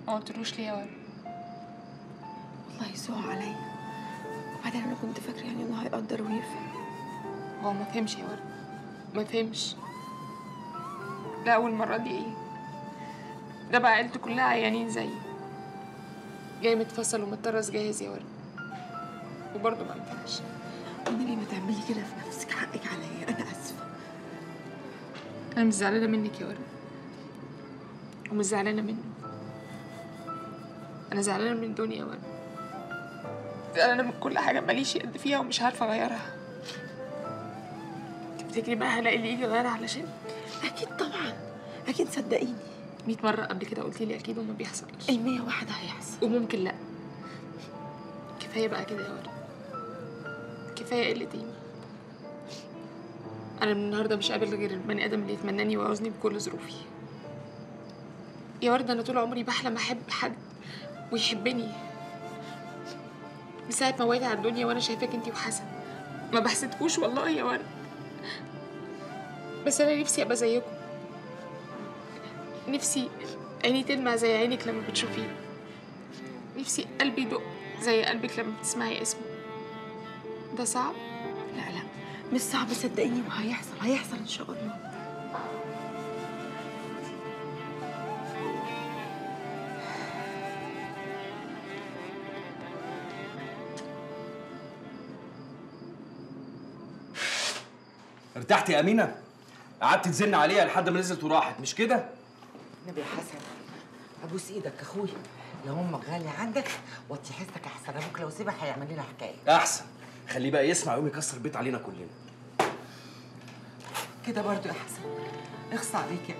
ما قلتلوش ليه يا ورد والله يسوع عليا وبعدين انا كنت فاكره يعني انه هيقدر ويفهم هو ما فهمش يا ورد ما فهمش لا أول مرة دي إيه ده بقى عيلته كلها عيانين زيي جاي متفصل ومتطرز جاهز يا ورد وبرضه ما ينفعش والنبي ما تعملي كده في نفسك حقك عليا انا اسفه أنا مش زعلانة منك يا ورد ومش زعلانة منه أنا زعلانة من الدنيا يا ورد زعلانة من كل حاجة ماليش يد فيها ومش عارفة أغيرها تفتكري بقى هلاقي اللي يجي يغيرها علشان اكيد طبعا اكيد صدقيني مية مرة قبل كده قلتي لي أكيد وما بيحصلش المية واحد هيحصل وممكن لأ كفاية بقى كده يا ورد كفاية قلة قيمة أنا من النهاردة مش قابل غير البني آدم اللي يتمناني ويعوزني بكل ظروفي يا ورد أنا طول عمري بحلم أحب حد ويحبني من ساعة ما وعيت على الدنيا وأنا شايفاك أنتي وحسن ما بحسدكوش والله يا ورد بس أنا نفسي أبقى زيكم نفسي عيني تلمع زي عينك لما بتشوفيه نفسي قلبي يدق زي قلبك لما بتسمعي اسمه ده صعب لا لا مش صعب صدقيني وهيحصل هيحصل ان شاء الله ارتحتي يا امينه قعدت تزن عليها لحد ما نزلت وراحت مش كده نبي حسن ابوس ايدك يا اخويا لو امك غاليه عندك وطي حسك احسن ابوك لو سيبها هيعمل لنا حكايه احسن خليه بقى يسمع يقوم يكسر البيت علينا كلنا كده برضو يا حسن اخص عليك يا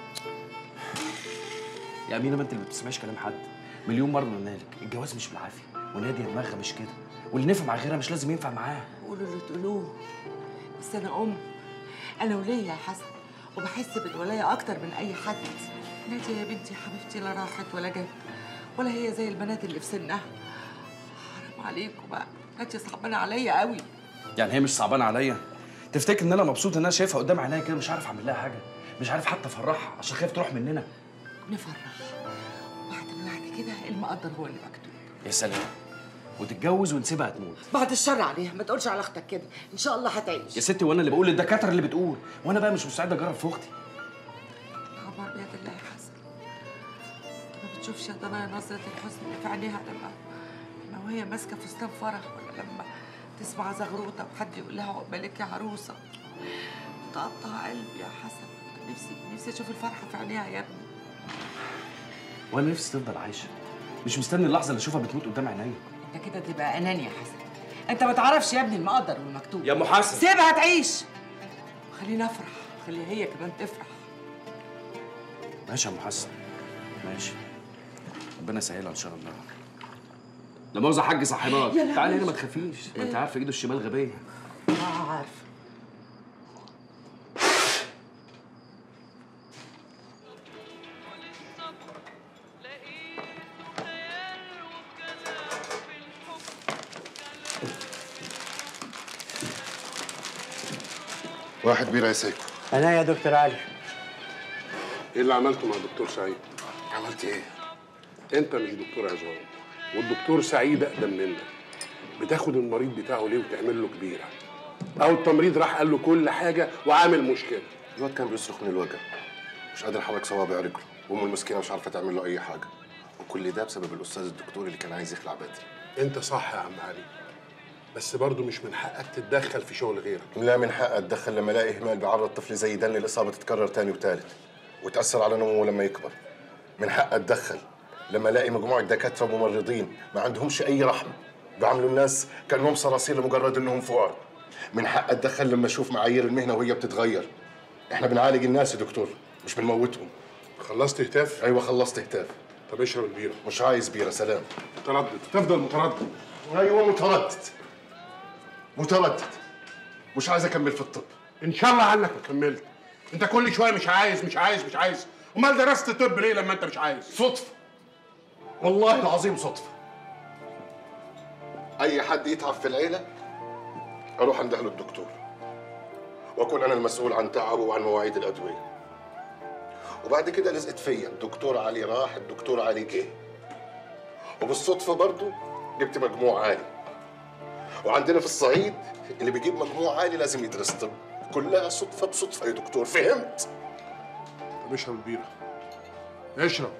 يا امينه ما انت اللي ما بتسمعيش كلام حد مليون مره قلنا لك الجواز مش بالعافيه وناديه دماغها مش كده واللي نفع مع غيرها مش لازم ينفع معاها قولوا اللي تقولوه بس انا ام انا وليا يا حسن وبحس بالولايه اكتر من اي حد ناديه يا بنتي حبيبتي لا راحت ولا جت ولا هي زي البنات اللي في سنها حرام عليكم بقى ناديه صعبانه عليا قوي يعني هي مش صعبانه عليا تفتكر ان انا مبسوط ان انا شايفها قدام عينيا كده مش عارف اعمل لها حاجه مش عارف حتى افرحها عشان خايف تروح مننا نفرح بعد بعد كده المقدر هو اللي مكتوب يا سلام وتتجوز ونسيبها تموت بعد الشر عليها ما تقولش على اختك كده ان شاء الله هتعيش يا ستي وانا اللي بقول للدكاتره اللي بتقول وانا بقى مش مستعد اجرب في اختي عمر بيد الله يا حسن انت ما بتشوفش يا ضنايا نظرة الحزن اللي في عينيها لما لما وهي ماسكة فستان فرح ولا لما تسمع زغروطة وحد يقول لها عقبالك يا عروسة تقطع قلبي يا حسن نفسي نفسي اشوف الفرحة في عينيها يا ابني وانا نفسي تفضل عايشه مش مستني اللحظه اللي اشوفها بتموت قدام عينيا انت كده تبقى اناني يا حسن انت ما تعرفش يا ابني المقدر والمكتوب يا ام حسن سيبها تعيش خلينا افرح خليها هي كمان تفرح ماشي يا ام حسن ماشي ربنا يسهلها ان شاء الله لا مؤاخذه يا حاج صاحبات يا لهوي. تعالي هنا ما تخافيش ما انت عارفه ايده الشمال غبيه اه عارفه واحد بيرة يا سيكو انا يا دكتور علي ايه اللي عملته مع الدكتور سعيد؟ عملت ايه؟ انت مش دكتور عظام والدكتور سعيد اقدم منك بتاخد المريض بتاعه ليه وتعمل له كبيره او التمريض راح قال له كل حاجه وعامل مشكله الواد كان بيصرخ من الوجع مش قادر يحرك صوابع رجله وامه المسكينه مش عارفه تعمل له اي حاجه وكل ده بسبب الاستاذ الدكتور اللي كان عايز يخلع بدري انت صح يا عم علي بس برضه مش من حقك تتدخل في شغل غيرك لا من حقي اتدخل لما الاقي اهمال بيعرض طفل زي ده للاصابه تتكرر تاني وتالت وتاثر على نموه لما يكبر من حقي اتدخل لما الاقي مجموعه دكاتره وممرضين ما عندهمش اي رحمه بيعاملوا الناس كانهم صراصير لمجرد انهم فقراء من حقي اتدخل لما اشوف معايير المهنه وهي بتتغير احنا بنعالج الناس يا دكتور مش بنموتهم خلصت هتاف ايوه خلصت هتاف طب اشرب البيره مش عايز بيره سلام متردد تفضل متردد ايوه متردد متردد مش عايز اكمل في الطب ان شاء الله عنك ما كملت انت كل شويه مش عايز مش عايز مش عايز امال درست طب ليه لما انت مش عايز صدفه والله العظيم صدفه اي حد يتعب في العيله اروح انده له الدكتور واكون انا المسؤول عن تعبه وعن مواعيد الادويه وبعد كده لزقت فيا الدكتور علي راح الدكتور علي جه وبالصدفة برضو جبت مجموع عالي وعندنا في الصعيد اللي بيجيب مجموع عالي لازم يدرس طب كلها صدفة بصدفة يا دكتور فهمت؟ طب اشرب البيره اشرب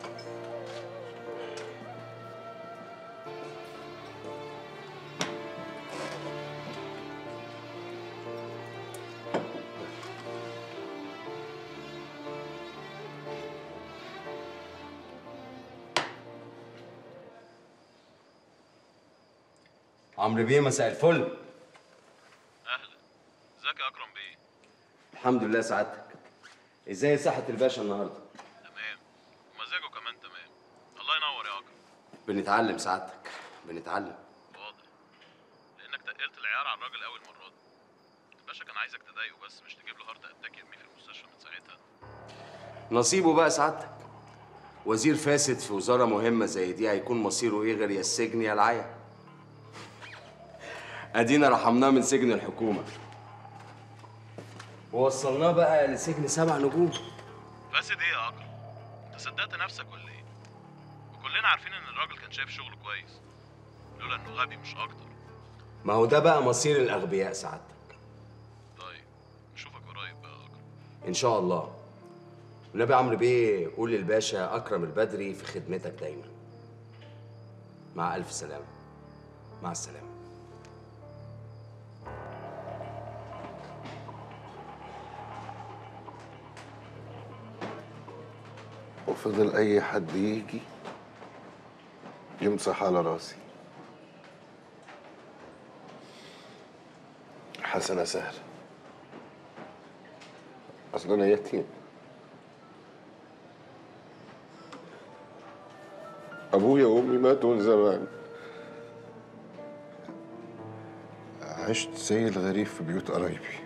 عمرو بيه مساء الفل اهلا ازيك يا اكرم بيه الحمد لله سعادتك ازاي صحة الباشا النهارده تمام ومزاجه كمان تمام الله ينور يا اكرم بنتعلم سعادتك بنتعلم واضح لانك تقلت العيار على الراجل اول مره دي الباشا كان عايزك تضايقه بس مش تجيب له هارت اتاك يرميه في المستشفى من ساعتها نصيبه بقى سعادتك وزير فاسد في وزارة مهمة زي دي هيكون مصيره ايه غير يا السجن يا العيا ادينا رحمناه من سجن الحكومة ووصلناه بقى لسجن سبع نجوم فاسد ايه يا اكرم انت صدقت نفسك ولا ايه وكلنا عارفين ان الراجل كان شايف شغله كويس لولا انه غبي مش اكتر ما هو ده بقى مصير الأغبياء سعادتك طيب نشوفك قريب بقى يا اكرم إن شاء الله والنبي عمرو بيه قول للباشا أكرم البدري في خدمتك دايما مع ألف سلامة مع السلامة وفضل أي حد يجي يمسح على راسي حسنة سهلة أصل أنا يتيم أبويا وأمي ماتوا من زمان عشت زي الغريب في بيوت قرايبي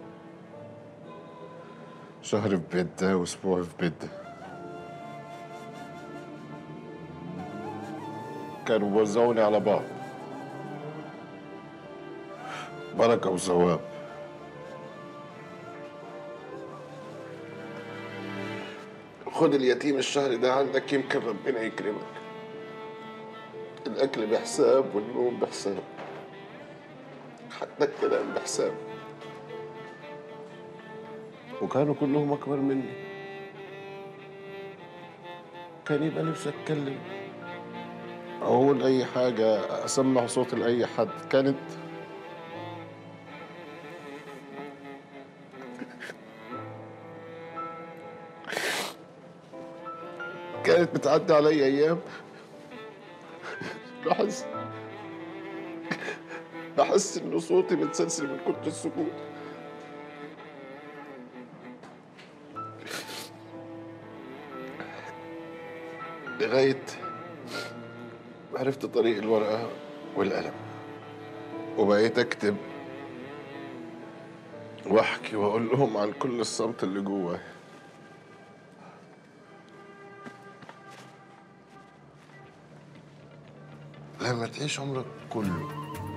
شهر في بيت ده وأسبوع في بيت ده كانوا بيوزعوني على بعض بركة وثواب خد اليتيم الشهر ده عندك يمكن ربنا يكرمك الأكل بحساب والنوم بحساب حتى الكلام بحساب وكانوا كلهم أكبر مني كان يبقى نفسي أتكلم أقول أي حاجة أسمع صوت لأي حد كانت كانت بتعدي علي أيام بحس بحس إن صوتي متسلسل من كتر السكوت لغاية عرفت طريق الورقة والقلم وبقيت أكتب وأحكي وأقول لهم عن كل الصمت اللي جواي لما تعيش عمرك كله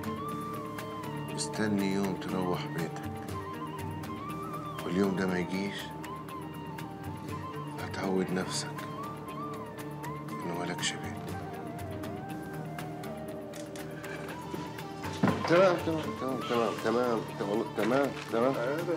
مستني يوم تروح بيتك واليوم ده ما يجيش هتعود نفسك إنه مالكش بيت تمام تمام تمام تمام تمام تمام تمام تمام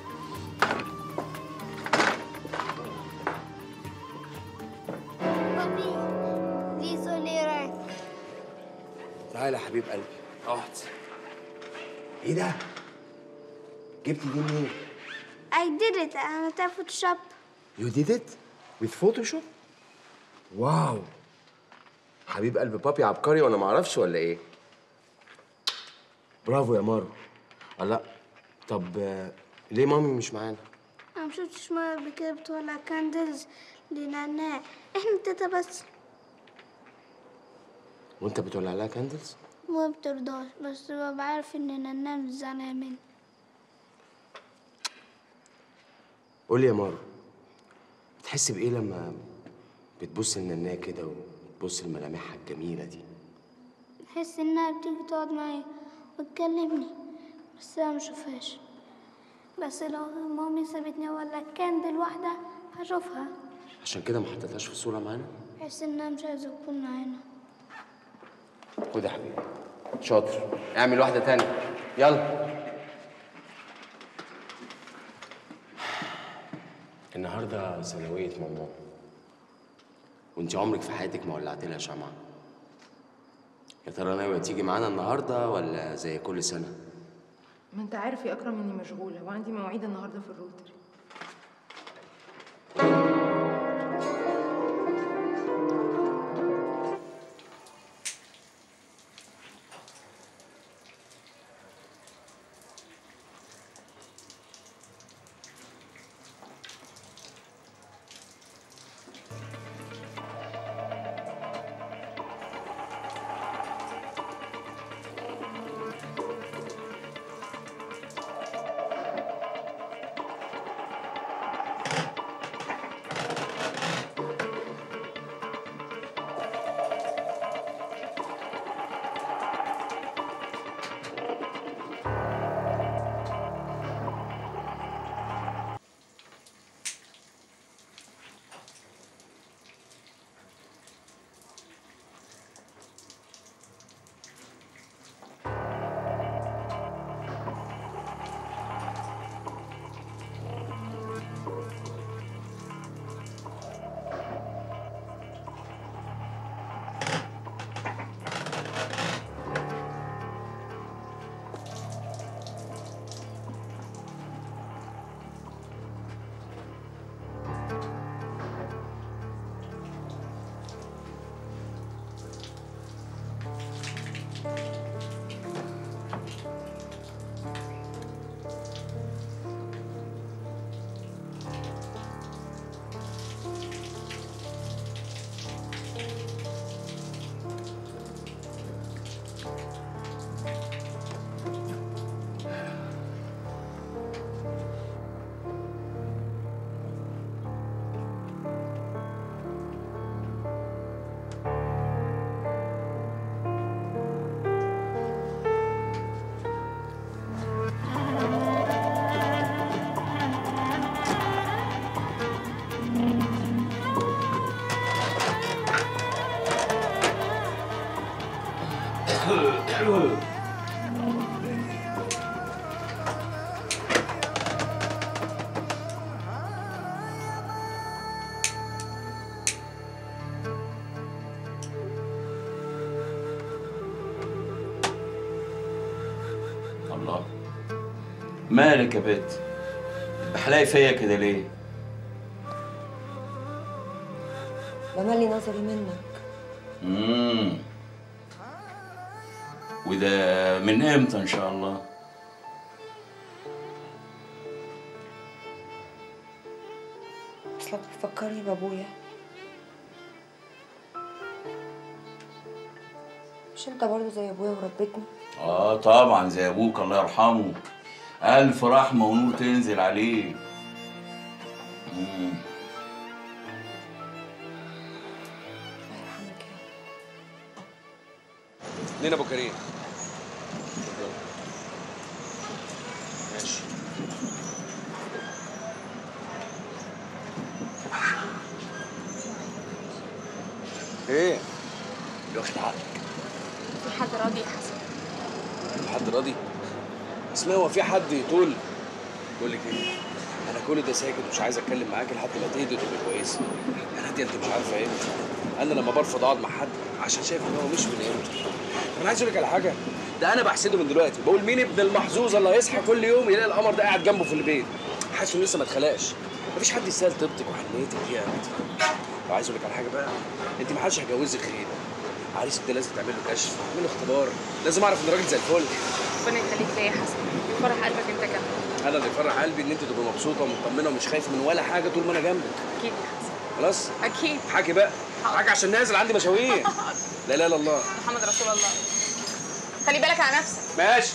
بابي désolé راك تعالى يا حبيب قلبي اقعد ايه ده؟ جبت دي منين؟ I did it أنا بتاع فوتوشوب You did it with Photoshop? واو حبيب قلب بابي عبقري وانا ما اعرفش ولا ايه؟ برافو يا مارو لا طب آه، ليه مامي مش معانا؟ أنا مشفتش مرة قبل كده بتولع كاندلز لنعناع إحنا التلاتة بس وانت بتولع لها كاندلز؟ ما بترضاش بس ببقى عارف إن نعناع مش زعلان مني قول لي يا مارو بتحس بايه لما بتبص لناناه كده وتبص لملامحها الجميله دي؟ بحس إنها بتيجي تقعد معايا وتكلمني بس أنا مشوفهاش بس لو مامي سابتني ولا كاندل واحدة هشوفها عشان كده ما حطيتهاش في الصوره معانا بحس انها مش عايزة تكون معانا خد يا حبيبي شاطر اعمل واحده تانية يلا النهارده ثانويه ماما وانت عمرك في حياتك ما ولعت لها شمعه يا ترى ناويه تيجي معانا النهارده ولا زي كل سنه ما انت عارف يا اكرم اني مشغوله وعندي مواعيد النهارده في الروتري الله مالك يا بت بحلاقي فيا كده ليه بملي نظري منك امم وده من امتى ان شاء الله اصلك بتفكرني بابويا مش انت برضه زي ابويا وربيتني اه طبعا زي ابوك الله يرحمه الف رحمه ونور تنزل عليه مم. لين ابو كريم ماشي ايه واخد حقك في حد راضي يا حسن حد راضي اسمها هو في حد يطول بقول لك ايه انا كل ده ساكت ومش عايز اتكلم معاكي لحد ما تهدي وتبقي كويسه انا دي انت مش عارفه ايه انا لما برفض اقعد مع حد عشان شايف ان هو مش من قيمته انا عايز اقول لك على حاجه ده انا بحسده من دلوقتي بقول مين ابن المحظوظ اللي هيصحى كل يوم يلاقي القمر ده قاعد جنبه في البيت حاسس انه لسه ما اتخلقش مفيش حد يستاهل طيبتك وحنيتك دي يا بنتي لو عايز اقول لك على حاجه بقى انت ما حدش هيجوزك غيري عريس ده لازم تعمل له كشف تعمل له اختبار لازم اعرف ان الراجل زي الفل ربنا يخليك ليا يا حسن يفرح قلبك انت كمان انا اللي يفرح قلبي ان انت تبقي مبسوطه ومطمنه ومش خايف من ولا حاجه طول ما انا جنبك اكيد يا حسن خلاص اكيد حكي بقى حكي عشان نازل عندي مشاوير لا لا لا الله محمد رسول الله خلي بالك على نفسك ماشي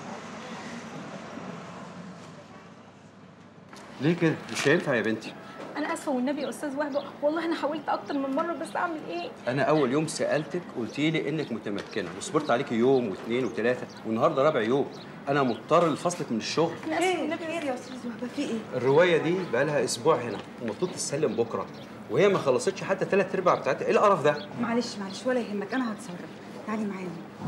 ليه كده؟ مش هينفع يا بنتي انا اسفه والنبي يا استاذ وهبه والله انا حاولت اكتر من مره بس اعمل ايه انا اول يوم سالتك قلتي لي انك متمكنه وصبرت عليكي يوم واثنين وثلاثه والنهارده رابع يوم انا مضطر لفصلك من الشغل انا اسفه والنبي خير يا استاذ وهبه في ايه الروايه دي بقى لها اسبوع هنا ومفروض تتسلم بكره وهي ما خلصتش حتى ثلاث ارباع بتاعتها ايه القرف ده معلش معلش ولا يهمك انا هتصرف تعالي معايا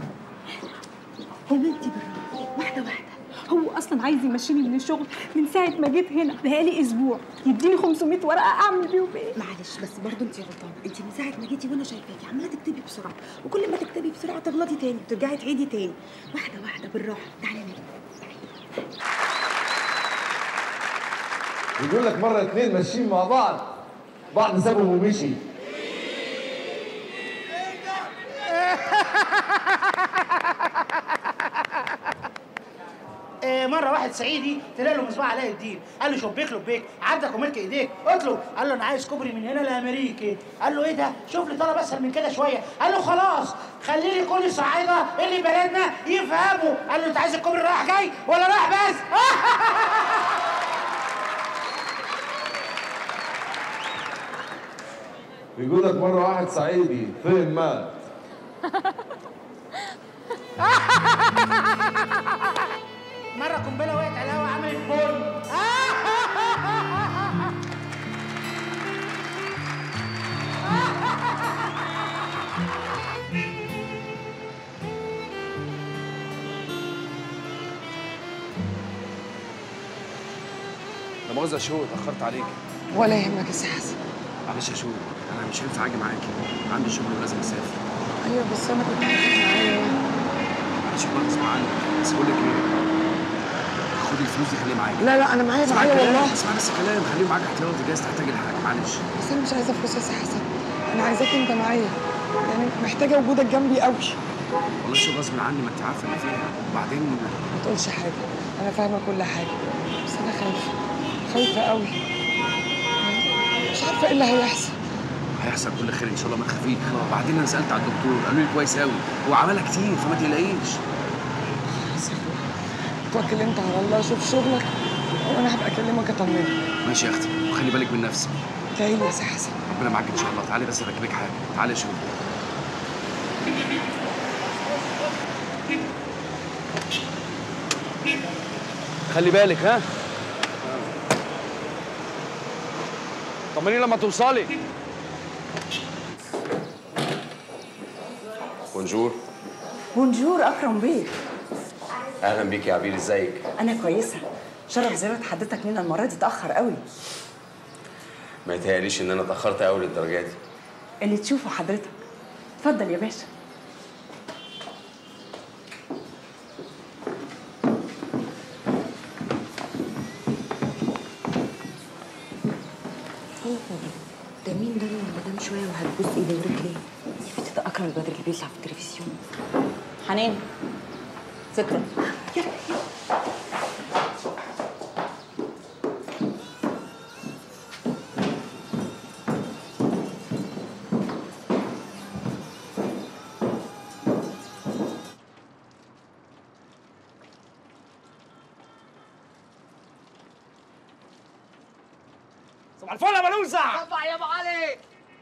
هو انت بالراحه واحده واحده هو اصلا عايز يمشيني من الشغل من ساعه ما جيت هنا بقالي اسبوع يديني 500 ورقه اعمل بيهم ايه معلش بس برضه انت غلطانه انت من ساعه ما جيتي وانا شايفاكي عماله تكتبي بسرعه وكل ما تكتبي بسرعه تغلطي تاني وترجعي تعيدي تاني واحده واحده بالراحه تعالي نجي بيقول لك مره اتنين ماشيين مع بعض بعض سابهم ومشي آه، مره واحد صعيدي طلع له مصباح علاء الدين قال له شبيك لبيك عندك وملك ايديك اطلب قال له انا عايز كوبري من هنا لامريكي قال له ايه ده شوف لي طلب اسهل من كده شويه قال له خلاص خلي لي كل الصعايده اللي بلدنا يفهموا قال له انت عايز الكوبري رايح جاي ولا رايح بس بيقول لك مره واحد صعيدي فهم مات مره قنبله وقعت على الهوا عملت بوم لا مؤاخذة يا شو اتأخرت عليك ولا يهمك يا سي حسن معلش يا شو أنا مش هينفع أجي معاكي عندي شغل ولازم أسافر ايوه بس انا كنت عايزك معايا معلش بقى غصب عني بس بقول لك إيه خدي الفلوس دي خليها معاكي لا لا انا معايا اسمعي معايا كلام، والله اسمعي بس كلام خليه معاك احتياطي جايز تحتاج الحاجة معلش بس انا مش عايزه فلوس يا سي حسن انا عايزاك انت معايا يعني محتاجه وجودك جنبي قوي والله شو غصب عني ما أنت عارفة اللي فيها وبعدين ما تقولش حاجه انا فاهمه كل حاجه بس انا خايفه خايفه قوي مش عارفه ايه اللي هيحصل هيحصل كل خير ان شاء الله ما تخافيش وبعدين انا سالت على الدكتور قالوا لي كويس قوي هو عملها كتير فما تقلقيش توكل انت على الله شوف شغلك وانا هبقى اكلمك اطمنك ماشي يا اختي وخلي بالك من نفسك تعالي يا سي حسن ربنا معاك ان شاء الله تعالي بس اركبك حاجه تعالي يا شو خلي بالك ها طمني لما توصلي بونجور بونجور اكرم بيه اهلا بيك يا عبير ازيك انا كويسه شرف زيارة حضرتك لينا المره دي اتاخر قوي ما يتهيأليش ان انا اتاخرت قوي للدرجه دي اللي تشوفه حضرتك اتفضل يا باشا ده مين ده اللي مدام شويه وهتبوس ايدي ورجلي يا بنتي ده اكرم البدر اللي بيطلع في التلفزيون حنان ذكرى صباح الفل يا بلوزة طبع يا ابو علي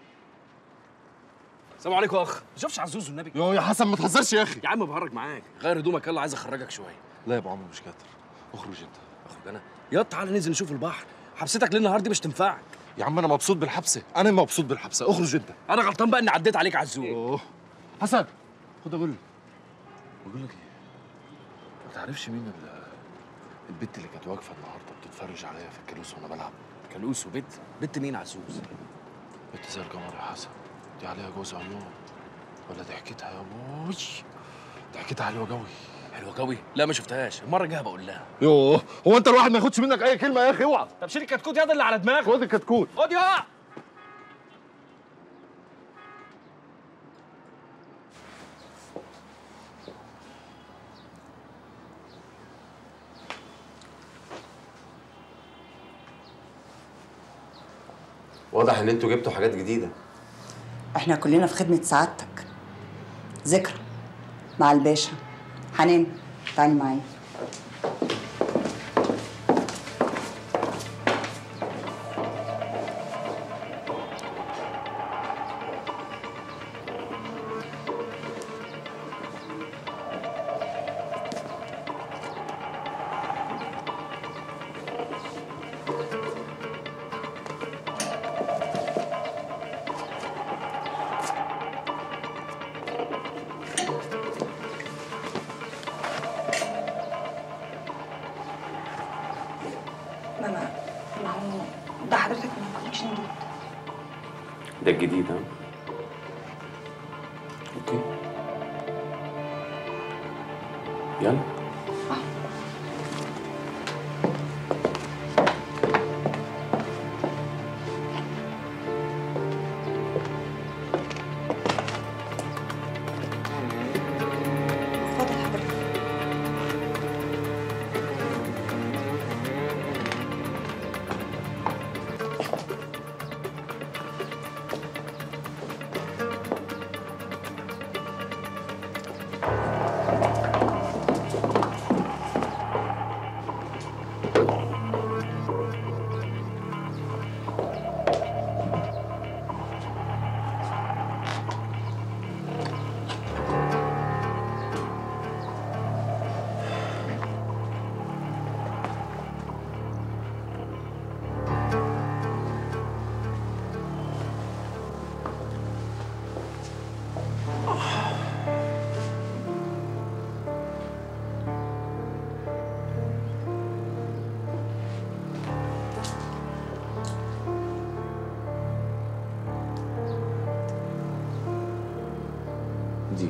السلام عليكم يا اخ ما شوفش عزوز والنبي يو يا حسن ما تهزرش يا اخي يا عم بهرج معاك غير هدومك يلا عايز اخرجك شويه لا يا ابو عمرو مش قادر اخرج انت اخرج انا يلا تعالى ننزل نشوف البحر حبستك ليل النهار دي مش تنفعك يا عم انا مبسوط بالحبسه انا مبسوط بالحبسه اخرج انت انا غلطان بقى اني عديت عليك عزوز اوه حسن خد اقول لك بقول لك ايه ما تعرفش مين ال- البت اللي كانت واقفه النهارده بتتفرج عليا في الكالوس وانا بلعب كالوس وبت بت مين عزوز بنت زي القمر يا حسن دي عليها جوز عيون ولا ضحكتها يا ابوي ضحكتها حلوه قوي حلوه قوي لا ما شفتهاش المره الجايه بقول لها يوه هو انت الواحد ما ياخدش منك اي كلمه يا اخي اوعى طب شيل الكتكوت ياض اللي على دماغك خد الكتكوت خد يا واضح ان انتوا جبتوا حاجات جديده احنا كلنا في خدمه سعادتك ذكرى مع الباشا حنان تعالي معايا ده الجديد ها اوكي يلا دي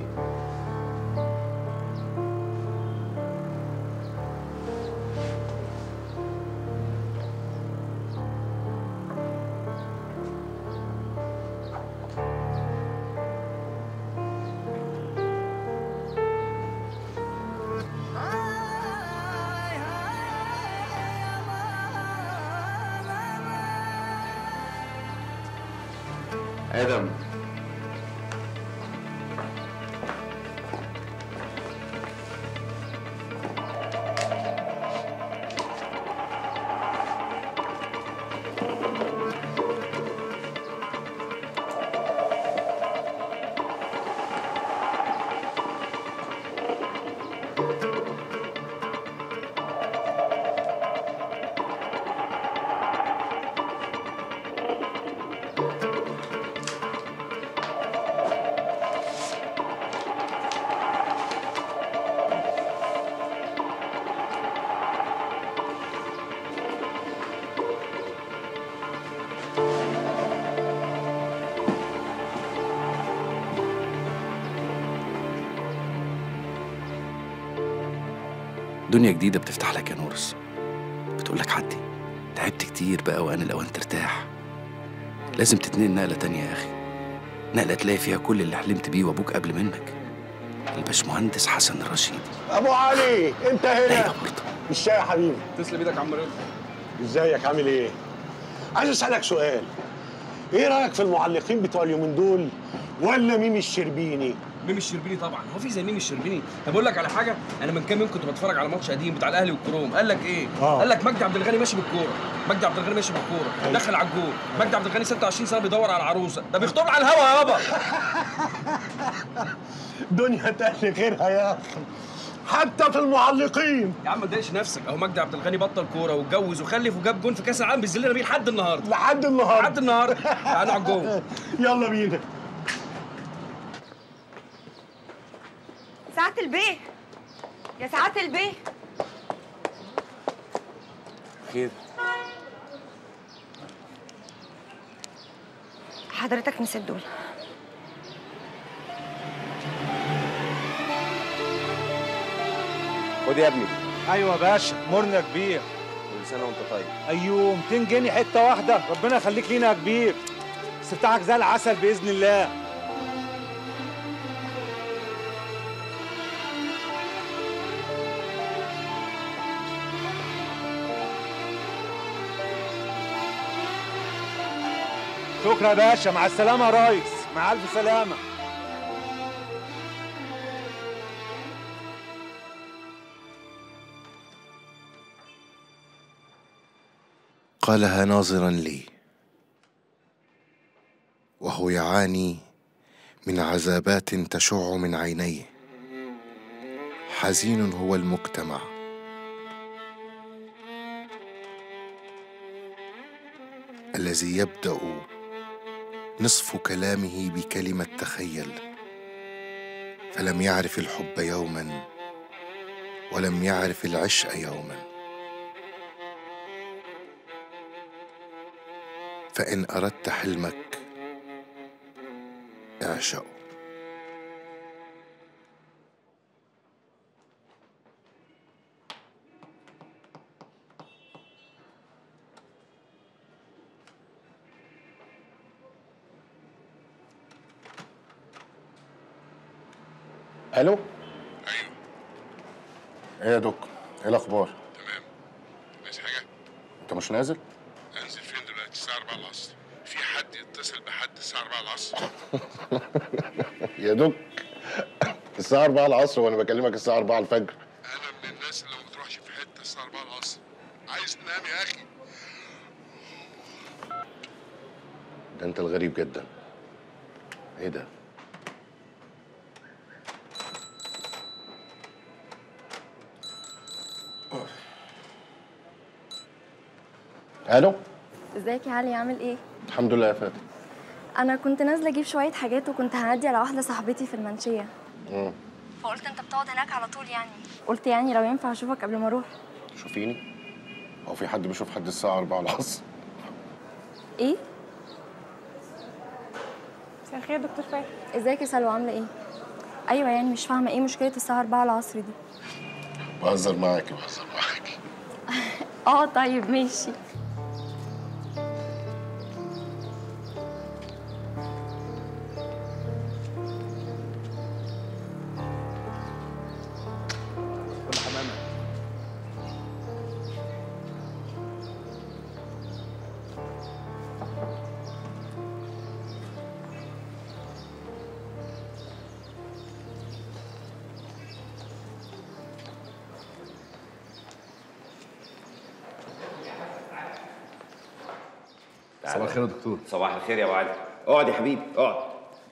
ادم دنيا جديدة بتفتح لك يا نورس بتقول لك عدي تعبت كتير بقى وأنا الأوان ترتاح لازم تتنقل نقلة تانية يا أخي نقلة تلاقي فيها كل اللي حلمت بيه وأبوك قبل منك الباشمهندس حسن الرشيد ابو علي انت هنا الشاي يا حبيبي تسلم ايدك يا عم رضا ازيك عامل ايه عايز اسالك سؤال ايه رايك في المعلقين بتوع اليومين دول ولا ميمي الشربيني ميمي الشربيني طبعا هو في زي ميمي الشربيني طب اقول لك على حاجه انا من كام يوم كنت بتفرج على ماتش قديم بتاع الاهلي والكروم قال لك ايه آه. قال لك مجدي عبد الغني ماشي بالكوره مجدي عبد الغني ماشي بالكوره أيوة. دخل على الجول مجدي عبد الغني 26 سنه بيدور على عروسه ده بيخطب على الهوا يابا دنيا تاني غيرها يا اخي حتى في المعلقين يا عم ما تضايقش نفسك اهو مجدي عبد الغني بطل كوره واتجوز وخلف وجاب جون في كاس العالم بيذلنا بيه لحد النهارده لحد النهارده لحد النهارده تعالى على الجون يلا بينا سعادة البيه يا سعادة البيه خير حضرتك نسيت دول خد يا ابني ايوه يا باشا مرنا كبير كل سنه وانت طيب ايوه 200 جنيه حته واحده ربنا يخليك لينا يا كبير استفتاحك زي العسل باذن الله شكرا يا باشا مع السلامه يا ريس مع الف سلامه قالها ناظرا لي وهو يعاني من عذابات تشع من عينيه حزين هو المجتمع الذي يبدا نصف كلامه بكلمه تخيل فلم يعرف الحب يوما ولم يعرف العشق يوما فان اردت حلمك اعشقه الو ايوه ايه يا دوك ايه الاخبار ناسي حاجه انت مش نازل انزل فين دلوقتي الساعه 4 العصر في حد يتصل بحد الساعه 4 العصر يا دوك الساعه 4 العصر وانا بكلمك الساعه 4 الفجر انا من الناس اللي ما بتروحش في حته الساعه 4 العصر عايز تنام يا اخي ده انت الغريب جدا ايه ده الو ازيك يا علي عامل ايه؟ الحمد لله يا فاتن انا كنت نازله اجيب شويه حاجات وكنت هعدي على واحده صاحبتي في المنشيه مم. فقلت انت بتقعد هناك على طول يعني قلت يعني لو ينفع اشوفك قبل ما اروح شوفيني هو في حد بيشوف حد الساعه 4 العصر ايه؟ مساء الخير يا دكتور فاتن ازيك يا سلوى عامله ايه؟ ايوه يعني مش فاهمه ايه مشكله الساعه 4 العصر دي بهزر معاكي بهزر معاكي اه طيب ماشي كل حمامه صباح الخير يا دكتور صباح الخير يا ابو علي اقعد يا حبيبي اقعد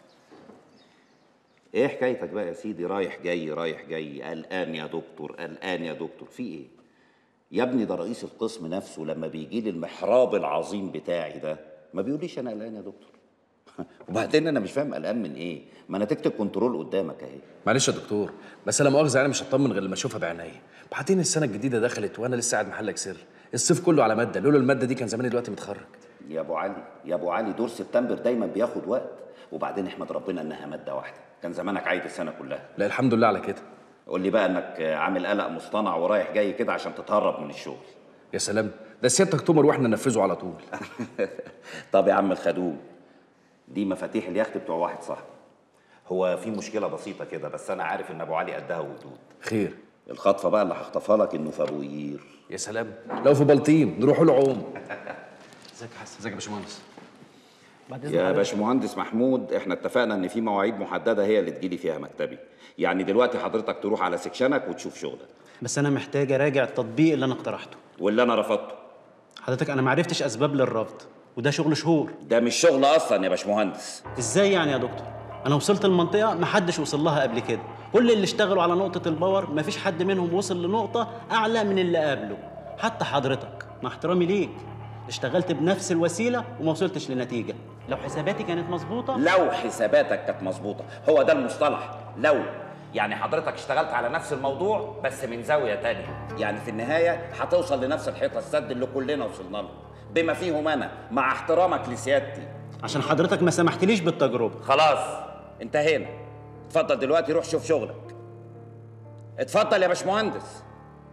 ايه حكايتك بقى يا سيدي رايح جاي رايح جاي قلقان يا دكتور قلقان يا دكتور في ايه يا ابني ده رئيس القسم نفسه لما بيجي لي المحراب العظيم بتاعي ده ما بيقوليش انا قلقان يا دكتور وبعدين انا مش فاهم قلقان من ايه ما انا تكتب كنترول قدامك اهي معلش يا دكتور بس لا مؤاخذه انا مش هطمن غير لما اشوفها بعينيا بعدين السنه الجديده دخلت وانا لسه قاعد محلك سر الصيف كله على ماده لولا الماده دي كان زماني دلوقتي متخرج يا ابو علي يا ابو علي دور سبتمبر دايما بياخد وقت وبعدين احمد ربنا انها ماده واحده كان زمانك عايد السنه كلها لا الحمد لله على كده قول لي بقى انك عامل قلق مصطنع ورايح جاي كده عشان تتهرب من الشغل يا سلام ده سيادتك تؤمر واحنا ننفذه على طول طب يا عم الخدوم دي مفاتيح اليخت بتوع واحد صاحبي هو في مشكله بسيطه كده بس انا عارف ان ابو علي قدها وجدود خير الخطفه بقى اللي هخطفها لك انه في ابو قير يا سلام لو في بلطيم نروح له عوم ازيك يا حسن ازيك يا باشمهندس بعد إذن يا حضرتك. باشمهندس محمود احنا اتفقنا ان في مواعيد محدده هي اللي تجيلي فيها مكتبي يعني دلوقتي حضرتك تروح على سكشنك وتشوف شغلك بس انا محتاج اراجع التطبيق اللي انا اقترحته واللي انا رفضته حضرتك انا ما عرفتش اسباب للرفض وده شغل شهور ده مش شغل اصلا يا باشمهندس ازاي يعني يا دكتور انا وصلت المنطقه ما حدش وصل لها قبل كده كل اللي اشتغلوا على نقطه الباور ما فيش حد منهم وصل لنقطه اعلى من اللي قبله حتى حضرتك مع احترامي ليك اشتغلت بنفس الوسيله وما وصلتش لنتيجه لو حساباتي كانت مظبوطه لو حساباتك كانت مظبوطه هو ده المصطلح لو يعني حضرتك اشتغلت على نفس الموضوع بس من زاويه تانية يعني في النهايه هتوصل لنفس الحيطه السد اللي كلنا وصلنا له بما فيهم انا مع احترامك لسيادتي عشان حضرتك ما سمحتليش بالتجربه خلاص انتهينا اتفضل دلوقتي روح شوف شغلك اتفضل يا باشمهندس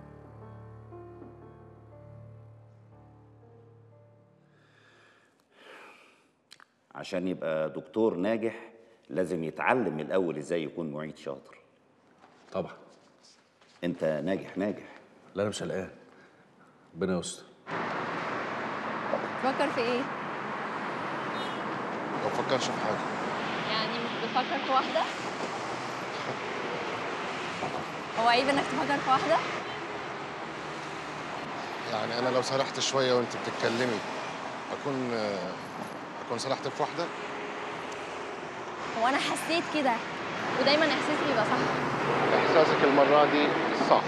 عشان يبقى دكتور ناجح لازم يتعلم من الاول ازاي يكون معيد شاطر طبعا انت ناجح ناجح لا انا مش قلقان ربنا يستر تفكر في ايه؟ ما بفكرش في حاجه يعني مش بتفكر في واحدة؟ هو عيب انك تفكر في واحدة؟ يعني انا لو سرحت شويه وانت بتتكلمي اكون اكون سرحت في واحده هو انا حسيت كده ودايما احساسي بيبقى صح احساسك المره دي صح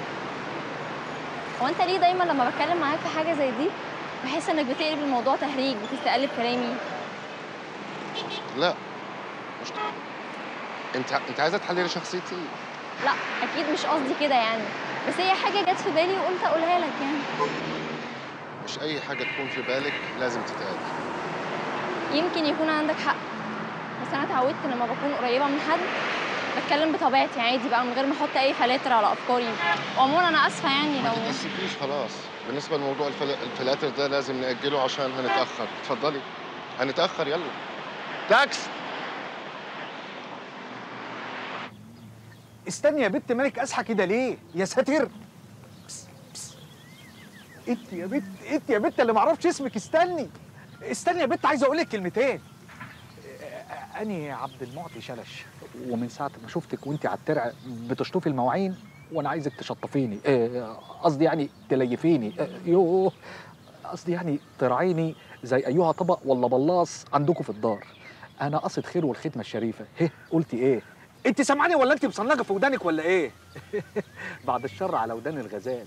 هو انت ليه دايما لما بتكلم معاك في حاجة زي دي بحس انك بتقلب الموضوع تهريج بتستقلب كلامي لا مش انت انت عايزه تحللي شخصيتي لا اكيد مش قصدي كده يعني بس هي حاجة جت في بالي وقلت اقولها لك يعني مش اي حاجه تكون في بالك لازم تتقال يمكن يكون عندك حق بس انا اتعودت لما بكون قريبه من حد بتكلم بطبيعتي عادي بقى من غير ما احط اي فلاتر على افكاري وعموما انا اسفه يعني ما لو تتأسفيش خلاص بالنسبة لموضوع الفل... الفلاتر ده لازم نأجله عشان هنتأخر اتفضلي هنتأخر يلا تاكس استني يا بت مالك اصحى كده ليه يا ساتر بس بس. انت يا بت انت يا بت اللي معرفش اسمك استني استني يا بت عايز اقول لك كلمتين آه، اني عبد المعطي شلش ومن ساعه ما شفتك وانت على الترع بتشطفي المواعين وانا عايزك تشطفيني آه، قصدي يعني تليفيني آه، يوه قصدي يعني ترعيني زي ايها طبق ولا بلاص عندكم في الدار انا قصد خير والختمه الشريفه هه قلتي ايه انت سامعاني ولا انت مصنجه في ودانك ولا ايه بعد الشر على ودان الغزال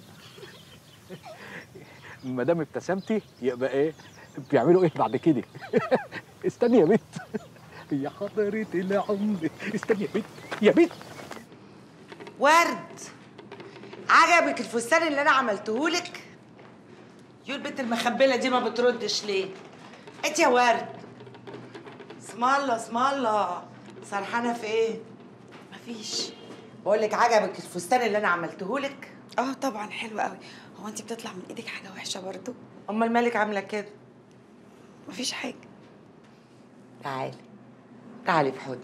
ما دام ابتسمتي يبقى ايه بيعملوا ايه بعد كده استني يا بت يا حضرة العمر استني يا بت يا بت ورد عجبك الفستان اللي انا عملتهولك يو البنت المخبله دي ما بتردش ليه انت يا ورد اسم الله اسم الله سرحانه في ايه مفيش بقول لك عجبك الفستان اللي انا عملتهولك اه طبعا حلو قوي هو انت بتطلع من ايدك حاجه وحشه برضو امال مالك عامله كده مفيش حاجه تعالي تعالي في حضني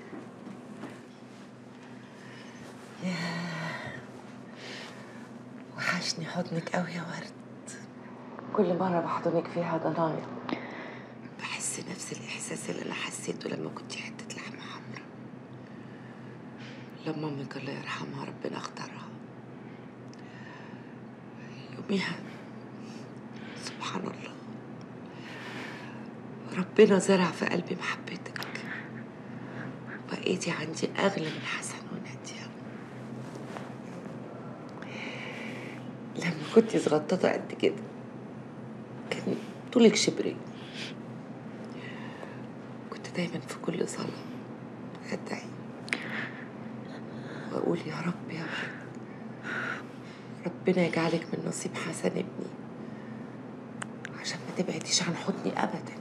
ياه وحشني حضنك قوي يا ورد كل مرة بحضنك فيها ضنايا بحس نفس الإحساس اللي أنا حسيته لما كنت حتة لحمة حمرا لما أمك الله يرحمها ربنا اختارها يوميها سبحان الله ربنا زرع في قلبي محبتك بقيتي عندي أغلى من حسن ونادية لما كنتي صغططة قد كده كان طولك شبرين كنت دايما في كل صلاة أدعي وأقول يا رب يا رب ربنا يجعلك من نصيب حسن ابني عشان ما تبعديش عن حضني أبدا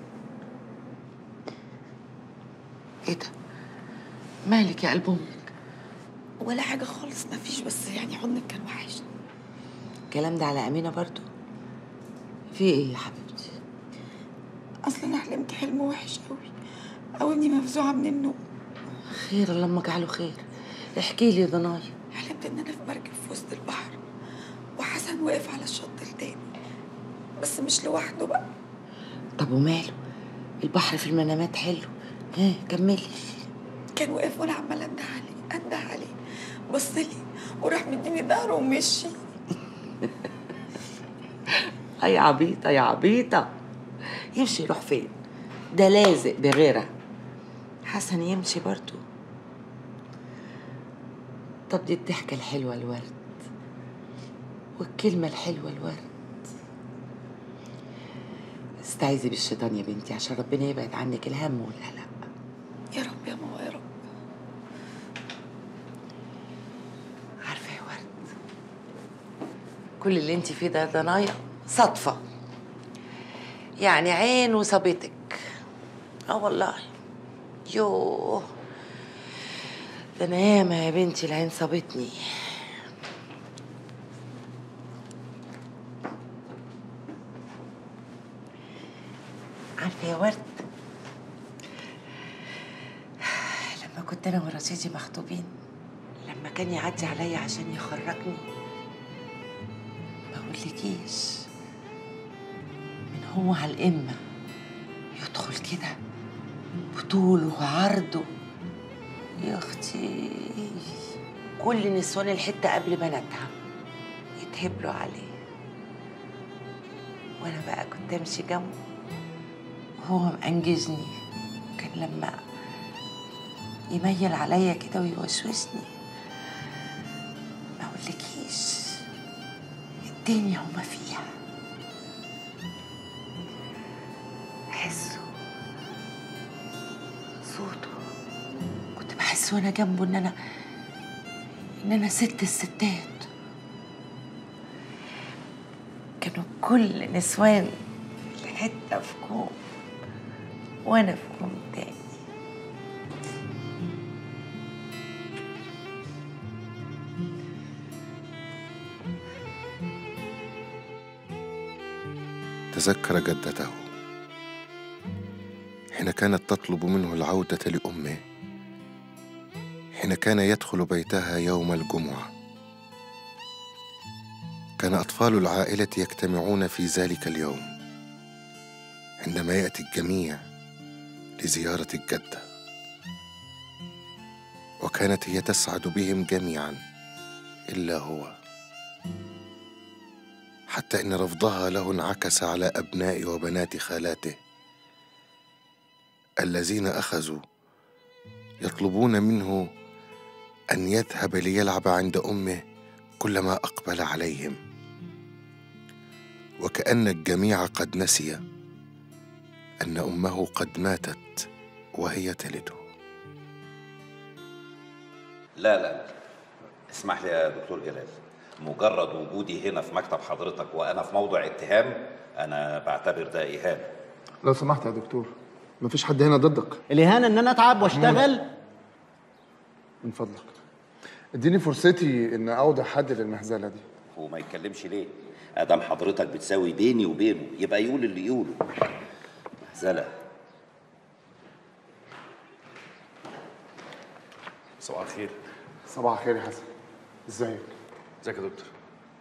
إيه ده؟ مالك يا قلب أمك؟ ولا حاجه خالص مفيش بس يعني حضنك كان وحشني الكلام ده على أمينة برضو؟ في إيه يا حبيبتي؟ اصلا انا حلمت حلم وحش قوي او اني مفزوعه من النوم خير اللهم اجعله خير احكي لي يا ضنايا حلمت ان انا في مركب في وسط البحر وحسن واقف على الشط التاني بس مش لوحده بقى طب وماله؟ البحر في المنامات حلو ها كملي كان واقف وانا عماله انده عليه انده عليه بص لي وراح مديني ظهره ومشي أي عبيطة يا عبيطة يمشي يروح فين؟ ده لازق بغيرها حسن يمشي برضو طب دي الضحكة الحلوة الورد والكلمة الحلوة الورد استعيذي بالشيطان يا بنتي عشان ربنا يبعد عنك الهم والقلق يا رب يا ماما يا رب عارفة يا ورد كل اللي انت فيه ده ضنايا صدفة يعني عين وصابتك اه والله يوه ده انا ياما يا بنتي العين صابتني عارفة يا ورد لما كنت انا ورشيدي مخطوبين لما كان يعدي عليا عشان يخرجني ما اقولكيش من هو على القمة يدخل كده بطوله وعرضه يا اختي كل نسوان الحتة قبل بناتها يتهبلوا عليه وانا بقى كنت امشي جنبه وهو مأنجزني كان لما يميل عليا كده ويوسوسني ما اقولكيش الدنيا وما فيها حسه صوته كنت بحس وانا جنبه ان انا ان انا ست الستات كانوا كل نسوان الحته في كوم وانا في كوم تاني تذكر جدته حين كانت تطلب منه العودة لأمه حين كان يدخل بيتها يوم الجمعة كان أطفال العائلة يجتمعون في ذلك اليوم عندما يأتي الجميع لزيارة الجدة وكانت هي تسعد بهم جميعا إلا هو حتى إن رفضها له انعكس على أبناء وبنات خالاته الذين أخذوا يطلبون منه أن يذهب ليلعب عند أمه كلما أقبل عليهم وكأن الجميع قد نسي أن أمه قد ماتت وهي تلده لا لا لا اسمح لي يا دكتور جلال مجرد وجودي هنا في مكتب حضرتك وانا في موضع اتهام انا بعتبر ده اهانه لو سمحت يا دكتور مفيش حد هنا ضدك الاهانه ان انا اتعب واشتغل من فضلك اديني فرصتي ان اوضح حد للمهزله دي هو ما يتكلمش ليه ادام حضرتك بتساوي بيني وبينه يبقى يقول اللي يقوله مهزله صباح الخير صباح الخير يا حسن ازيك ازيك يا دكتور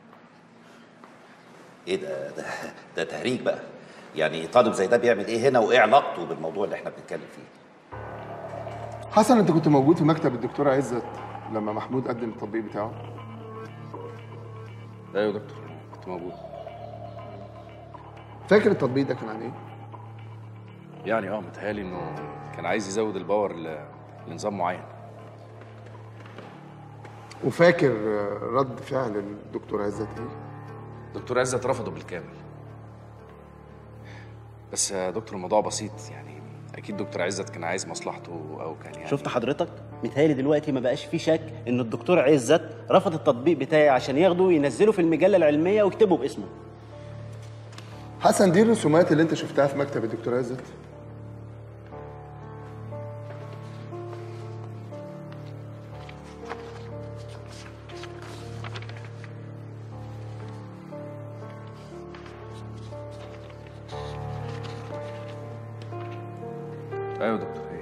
ايه ده ده ده تهريج بقى يعني طالب زي ده بيعمل ايه هنا وايه علاقته بالموضوع اللي احنا بنتكلم فيه حسن انت كنت موجود في مكتب الدكتوره عزت لما محمود قدم التطبيق بتاعه ايوه يا دكتور كنت موجود فاكر التطبيق ده كان عن ايه يعني اه متهيألي انه كان عايز يزود الباور ل- لنظام معين وفاكر آه، رد فعل الدكتوره عزت ايه دكتور عزت رفضه بالكامل بس يا دكتور الموضوع بسيط يعني اكيد دكتور عزت كان عايز مصلحته او كان يعني شفت حضرتك متهيألي دلوقتي ما بقاش في شك ان الدكتور عزت رفض التطبيق بتاعي عشان ياخده وينزله في المجله العلميه ويكتبه باسمه حسن دي الرسومات اللي انت شفتها في مكتب الدكتور عزت ايوه يا دكتور ايه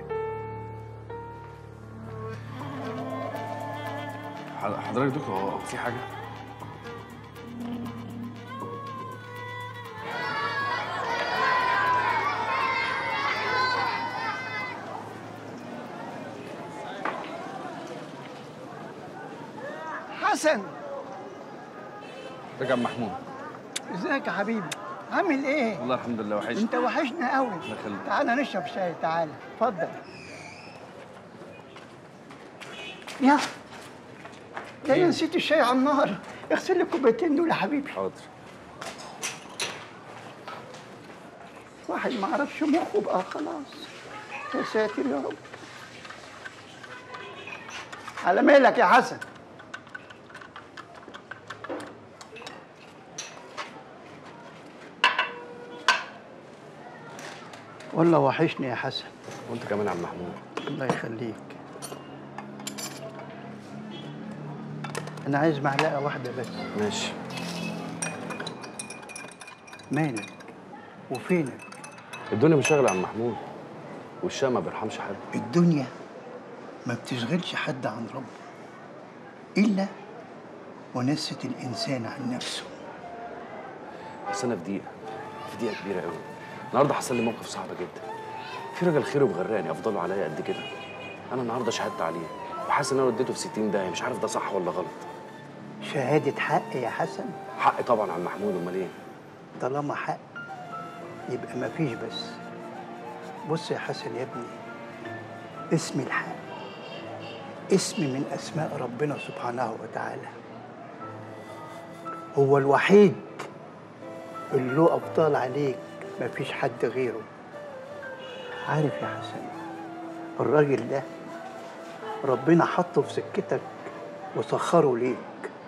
ح- حضرتك يا دكتور هو هو في حاجه حسن رجع محمود ازيك يا حبيبي عامل ايه والله الحمد لله وحش انت وحشنا قوي الله يخليك تعالى نشرب شاي تعالى اتفضل يا ده انا نسيت الشاي على النار اغسل لي الكوبايتين دول يا حبيبي حاضر واحد ما عرفش مخه بقى خلاص يا ساتر يا رب على مالك يا حسن والله وحشني يا حسن وانت كمان يا عم محمود الله يخليك انا عايز معلقه واحده بس ماشي مالك وفينك الدنيا مش شغله يا عم محمود والشام ما بيرحمش حد الدنيا ما بتشغلش حد عن ربه الا ونست الانسان عن نفسه بس انا في دقيقه في دقيقه كبيره قوي النهارده حصل لي موقف صعب جدا في راجل خيره وغراني افضله عليا قد كده انا النهارده شهدت عليه وحاسس ان انا وديته في 60 داهيه مش عارف ده صح ولا غلط شهاده حق يا حسن حق طبعا عم محمود امال ايه طالما حق يبقى ما فيش بس بص يا حسن يا ابني اسم الحق اسم من اسماء ربنا سبحانه وتعالى هو الوحيد اللي له ابطال عليك ما فيش حد غيره عارف يا حسن الراجل ده ربنا حطه في سكتك وسخره ليك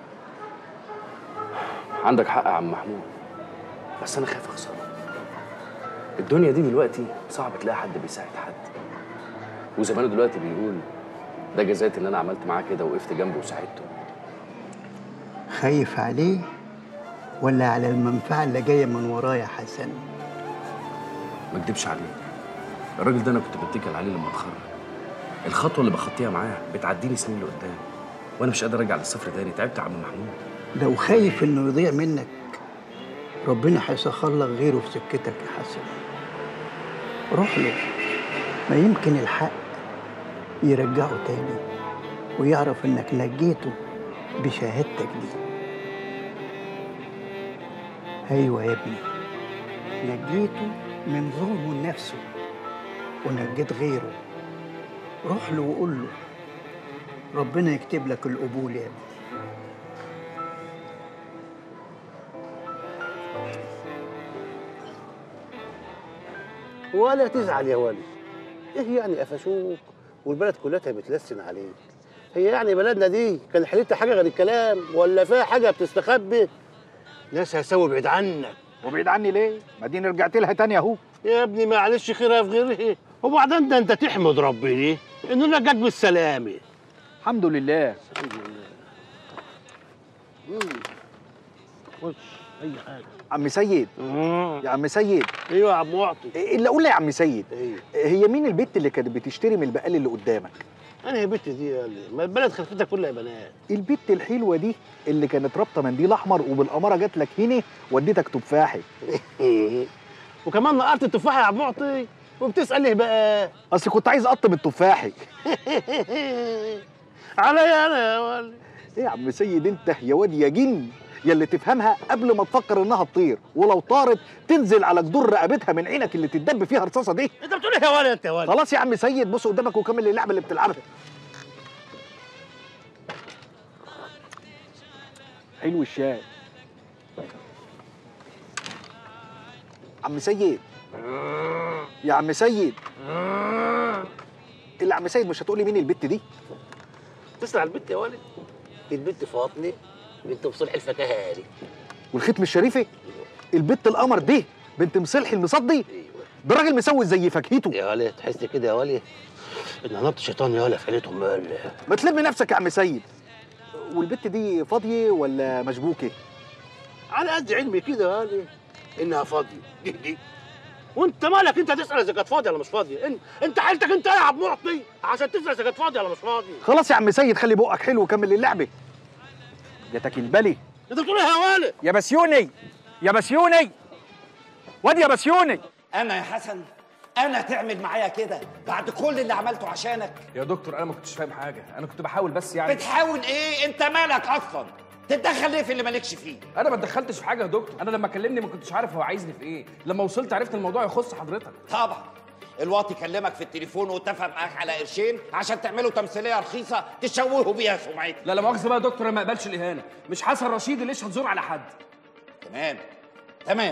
عندك حق يا عم محمود بس انا خايف اخسره الدنيا دي دلوقتي صعب تلاقي حد بيساعد حد وزمانه دلوقتي بيقول ده جزاتي ان انا عملت معاه كده وقفت جنبه وساعدته خايف عليه ولا على المنفعة اللي جاية من وراه يا حسن ما اكدبش عليك الراجل ده انا كنت بتكل عليه لما اتخرج الخطوه اللي بخطيها معاه بتعديني سنين لقدام وانا مش قادر ارجع للصفر تاني تعبت يا عم محمود لو خايف انه يضيع منك ربنا هيسخر لك غيره في سكتك يا حسن روح له ما يمكن الحق يرجعه تاني ويعرف انك نجيته بشهادتك دي ايوه يا ابني نجيته من ظلمه لنفسه ونجيت غيره روح له وقول له ربنا يكتب لك القبول يا ابني ولا تزعل يا ولي ايه يعني قفشوك والبلد كلها بتلسن عليك هي يعني بلدنا دي كان حلتها حاجه غير الكلام ولا فيها حاجه بتستخبي ناس هسوي بعيد عنك وبعيد عني ليه؟ ما ديني رجعت لها تاني اهو يا ابني معلش خيرها في غيره وبعدين ده انت تحمد ربنا انه نجاك بالسلامه الحمد لله الحمد لله خش اي حاجه عم سيد يا عم سيد ايوه يا عم معطي اللي اقول لي يا عم سيد ايوه هي مين البت اللي كانت بتشتري من البقال اللي قدامك انا يا بنت دي يا اللي ما البلد خلفتها كلها بنات البت الحلوه دي اللي كانت رابطه منديل احمر وبالاماره جات لك هنا وديتك تفاحي وكمان نقرت التفاحه يا عم معطي وبتسال ليه بقى اصل كنت عايز اقطم التفاحي عليا انا يا ولد ايه يا عم سيد انت يا واد يا جن يا اللي تفهمها قبل ما تفكر انها تطير ولو طارت تنزل على جدور رقبتها من عينك اللي تدب فيها الرصاصه دي انت بتقول ايه يا ولد انت يا ولد خلاص يا عم سيد بص قدامك وكمل اللعبه اللي بتلعبها حلو الشاي عم سيد يا عم سيد اللي عم سيد مش هتقولي مين البت دي تسمع البنت يا ولد البنت فاطمه بنت مصلح الفكهاني والختم الشريفي البت القمر دي بنت مصلحي المصدي ده راجل مسوي زي فاكهته يا ولد تحس كده يا ولد ان نبض الشيطان يا ولد في عيلتهم مال ما تلم نفسك يا عم سيد والبت دي فاضيه ولا مشبوكه على قد علمي كده يا ولد انها فاضيه دي دي وانت مالك انت تسال اذا كانت فاضيه ولا مش فاضيه انت انت حيلتك انت يا عبد معطي عشان تسال اذا كانت فاضيه ولا مش فاضيه خلاص يا عم سيد خلي بقك حلو وكمل اللعبه جاتك البلي انت بتقول ايه يا ولد يا بسيوني يا بسيوني واد يا بسيوني انا يا حسن انا تعمل معايا كده بعد كل اللي عملته عشانك يا دكتور انا ما كنتش فاهم حاجه انا كنت بحاول بس يعني بتحاول ايه انت مالك اصلا تتدخل ليه في اللي مالكش فيه انا ما اتدخلتش في حاجه يا دكتور انا لما كلمني ما كنتش عارف هو عايزني في ايه لما وصلت عرفت الموضوع يخص حضرتك طبعا الواطي كلمك في التليفون واتفق معاك على قرشين عشان تعملوا تمثيليه رخيصه تشوهوا بيها سمعتي لا لا مؤاخذه بقى يا دكتور انا ما اقبلش الاهانه مش حسن رشيد اللي يشهد زور على حد تمام تمام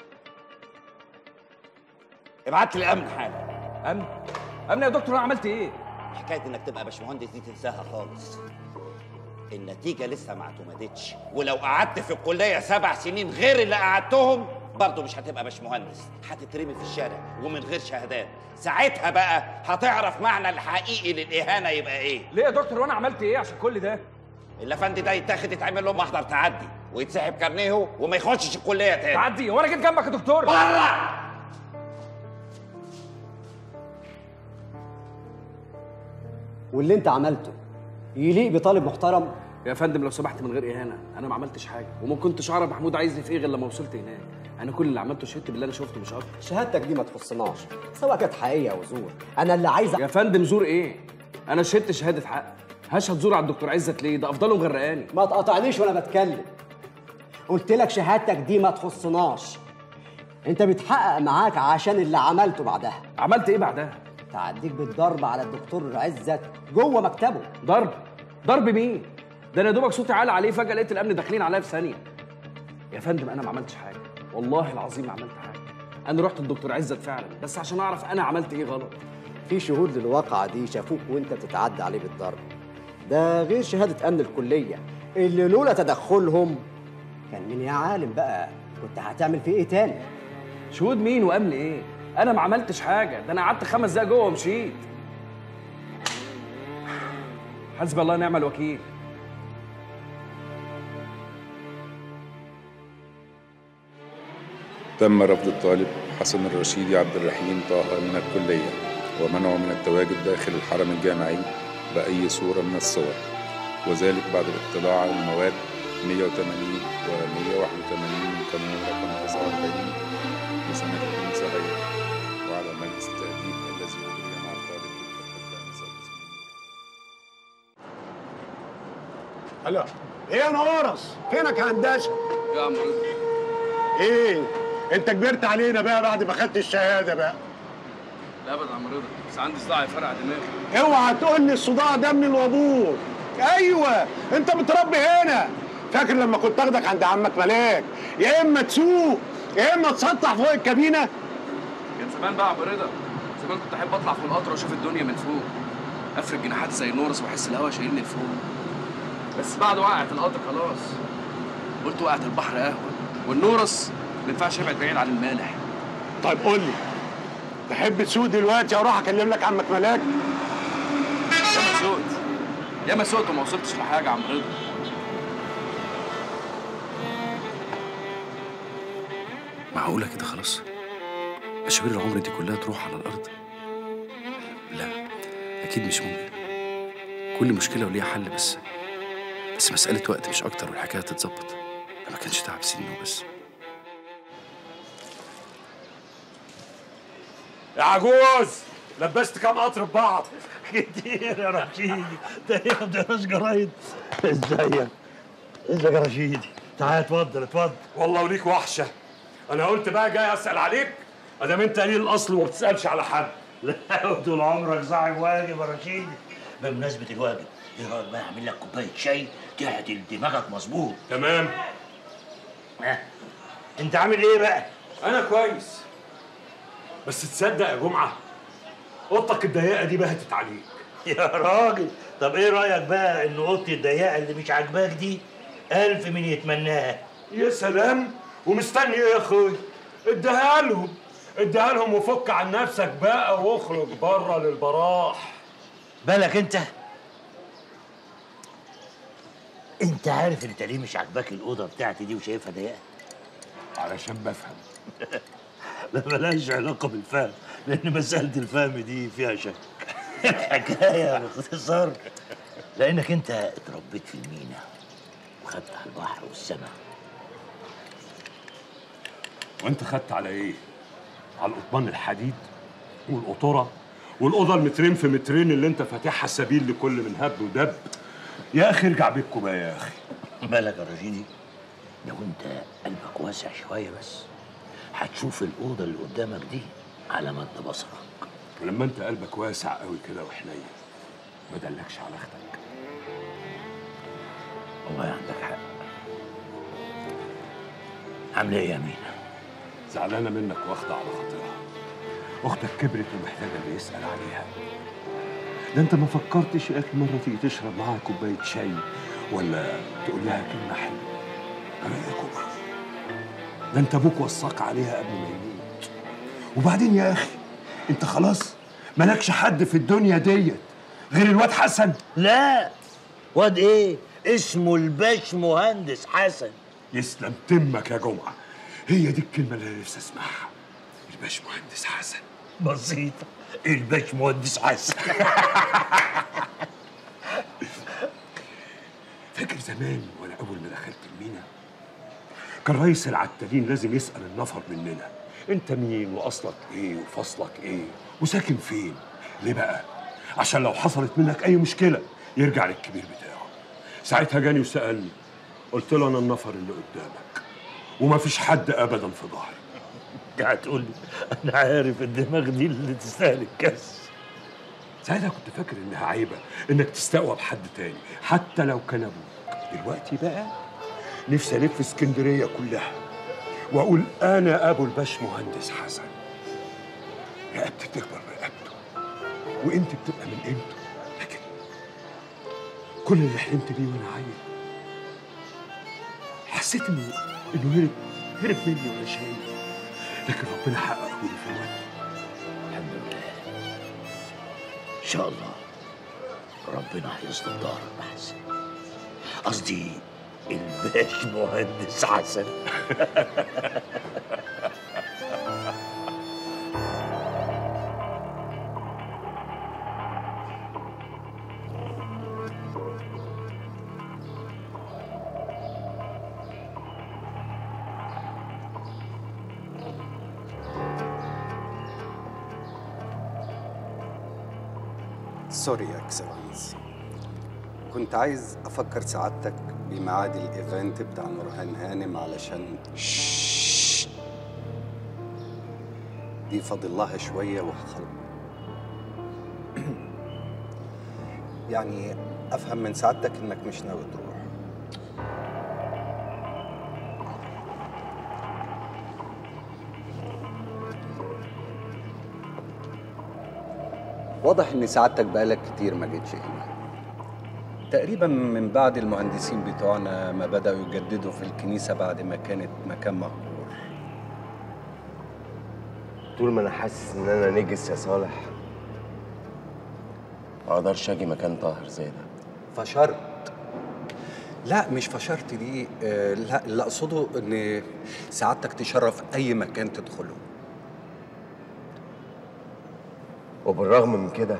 ابعت لي الامن حالا امن امن يا دكتور انا عملت ايه حكايه انك تبقى باشمهندس دي تنساها خالص النتيجه لسه ما اعتمدتش ولو قعدت في الكليه سبع سنين غير اللي قعدتهم برضه مش هتبقى باشمهندس هتترمي في الشارع ومن غير شهادات ساعتها بقى هتعرف معنى الحقيقي للاهانه يبقى ايه ليه يا دكتور وانا عملت ايه عشان كل ده الافندي ده يتاخد يتعمل له محضر تعدي ويتسحب كارنيه وما يخشش الكليه تاني تعدي وانا جيت جنبك يا دكتور بره واللي انت عملته يليق بطالب محترم يا فندم لو سمحت من غير اهانه انا ما عملتش حاجه وما كنتش اعرف محمود عايزني في ايه غير لما وصلت هناك انا كل اللي عملته شهدت باللي انا شفته مش اكتر شهادتك دي ما تخصناش سواء كانت حقيقيه او زور انا اللي عايز يا فندم زور ايه انا شهدت شهاده حق هشهد زور على الدكتور عزت ليه ده افضله غرقاني ما تقاطعنيش وانا بتكلم قلت لك شهادتك دي ما تخصناش انت بيتحقق معاك عشان اللي عملته بعدها عملت ايه بعدها تعديك بالضرب على الدكتور عزت جوه مكتبه ضرب ضرب مين ده انا يا دوبك صوتي عالي عليه فجاه لقيت الامن داخلين عليا في ثانيه يا فندم انا ما عملتش حاجه والله العظيم ما عملت حاجه انا رحت للدكتور عزت فعلا بس عشان اعرف انا عملت ايه غلط في شهود للواقعة دي شافوك وانت بتتعدى عليه بالضرب ده غير شهادة أمن الكلية اللي لولا تدخلهم كان من يا عالم بقى كنت هتعمل فيه ايه تاني شهود مين وامن ايه انا ما عملتش حاجه ده انا قعدت خمس دقايق جوه ومشيت حسبي الله ونعم الوكيل تم رفض الطالب حسن الرشيدي عبد الرحيم طه من الكلية ومنعه من التواجد داخل الحرم الجامعي بأي صورة من الصور وذلك بعد الاطلاع على المواد 180 و 181 من قانون رقم 49 لسنة 2070 وعلى مجلس التأديب الذي أجري مع الطالب بالفترة الخامسة هلا ايه يا نورس فينك يا هندسه يا عم رضا ايه انت كبرت علينا بقى بعد ما خدت الشهاده بقى لا ابدا يا عم رضا بس عندي صداع يفرقع دماغي اوعى تقول لي الصداع ده من الوابور ايوه انت متربي هنا فاكر لما كنت اخدك عند عمك ملاك يا اما تسوق يا اما تسطح فوق الكابينه كان زمان بقى يا عم رضا زمان كنت احب اطلع في القطر واشوف الدنيا من فوق افرد جناحات زي النورس واحس الهوا شايلني لفوق بس بعد وقعت القطر خلاص قلت وقعت البحر قهوه والنورس ما ينفعش يبعد بعيد عن المالح طيب قول لي تحب تسوق دلوقتي اروح اكلم لك عمك ملاك ياما سوقت ياما سوقت وما وصلتش لحاجه يا عم رضا معقولة كده خلاص مشاوير العمر دي كلها تروح على الأرض لا أكيد مش ممكن كل مشكلة وليها حل بس بس مسألة وقت مش أكتر والحكاية تتظبط ده ما كانش تعب سنين وبس يا عجوز لبست كام قطر ببعض كتير يا رشيدي ده ايه ما بتقراش جرايد ازيك ازيك يا رشيدي تعال اتفضل اتفضل والله وليك وحشه انا قلت بقى جاي اسال عليك ادام انت قليل الاصل وما بتسالش على حد لا طول عمرك صاحب واجب يا رشيدي بمناسبة الواجب ايه رايك بقى اعمل لك كوباية شاي تعدل دماغك مظبوط تمام ها انت عامل ايه بقى؟ انا كويس بس تصدق يا جمعه اوضتك الضيقه دي بهتت عليك يا راجل طب ايه رايك بقى ان اوضتي الضيقه اللي مش عاجباك دي الف من يتمناها يا سلام ومستني ايه يا اخوي اديها لهم اديها لهم وفك عن نفسك بقى واخرج بره للبراح بالك انت انت عارف انت ليه مش عاجباك الاوضه بتاعتي دي وشايفها ضيقه علشان بفهم لا ملهاش علاقه بالفهم لان مساله الفهم دي فيها شك الحكايه باختصار لانك انت اتربيت في المينا وخدت على البحر والسماء وانت خدت على ايه على القضبان الحديد والقطوره والاوضه المترين في مترين اللي انت فاتحها سبيل لكل من هب ودب يا اخي ارجع بيتكم بقى يا اخي مالك يا رشيدي لو انت قلبك واسع شويه بس هتشوف الاوضه اللي قدامك دي على مد بصرك ولما انت قلبك واسع قوي كده وحنين ما دلكش على اختك والله عندك حق عامله ايه يا مينا زعلانه منك واخده على خاطرها اختك كبرت ومحتاجه اللي يسال عليها ده انت ما فكرتش يا اخي مره تيجي تشرب معاها كوبايه شاي ولا تقول لها كلمه حلوه انا يا كوبا ده انت ابوك وصاك عليها قبل ما يموت وبعدين يا اخي انت خلاص مالكش حد في الدنيا ديت غير الواد حسن لا واد ايه اسمه الباش مهندس حسن يسلم تمك يا جمعه هي دي الكلمه اللي انا نفسي اسمعها الباش مهندس حسن بسيطه الباش مهندس حسن فاكر زمان وانا اول ما دخلت المينا كان رئيس العتالين لازم يسال النفر مننا انت مين واصلك ايه وفصلك ايه وساكن فين ليه بقى عشان لو حصلت منك اي مشكله يرجع للكبير بتاعه ساعتها جاني وسالني قلت له انا النفر اللي قدامك وما فيش حد ابدا في ظهري قاعد تقول لي انا عارف الدماغ دي اللي تستاهل الكاس ساعتها كنت فاكر انها عيبه انك تستقوى بحد تاني حتى لو كان ابوك دلوقتي بقى نفسي الف اسكندريه كلها واقول انا ابو الباش مهندس حسن رقبتي تكبر برقبته وقيمتي بتبقى من قيمته لكن كل اللي حلمت بيه وانا عيل حسيت انه انه هرب هرب مني وانا شايل لكن ربنا حققه لي في الوقت الحمد لله ان شاء الله ربنا هيصلح ظهرك يا حسن قصدي الباش مهندس حسن سوري يا اكسلانس كنت عايز افكر سعادتك بميعاد الايفنت بتاع نورهان هانم علشان دي فاضل لها شويه وهخلص يعني افهم من سعادتك انك مش ناوي تروح واضح ان سعادتك بقالك كتير ما جيتش هنا تقريبا من بعد المهندسين بتوعنا ما بدأوا يجددوا في الكنيسة بعد ما كانت مكان مهجور طول ما انا حاسس ان انا نجس يا صالح ما اقدرش اجي مكان طاهر زي ده فشرت لا مش فشرت دي آه، لا اللي اقصده ان سعادتك تشرف اي مكان تدخله وبالرغم من كده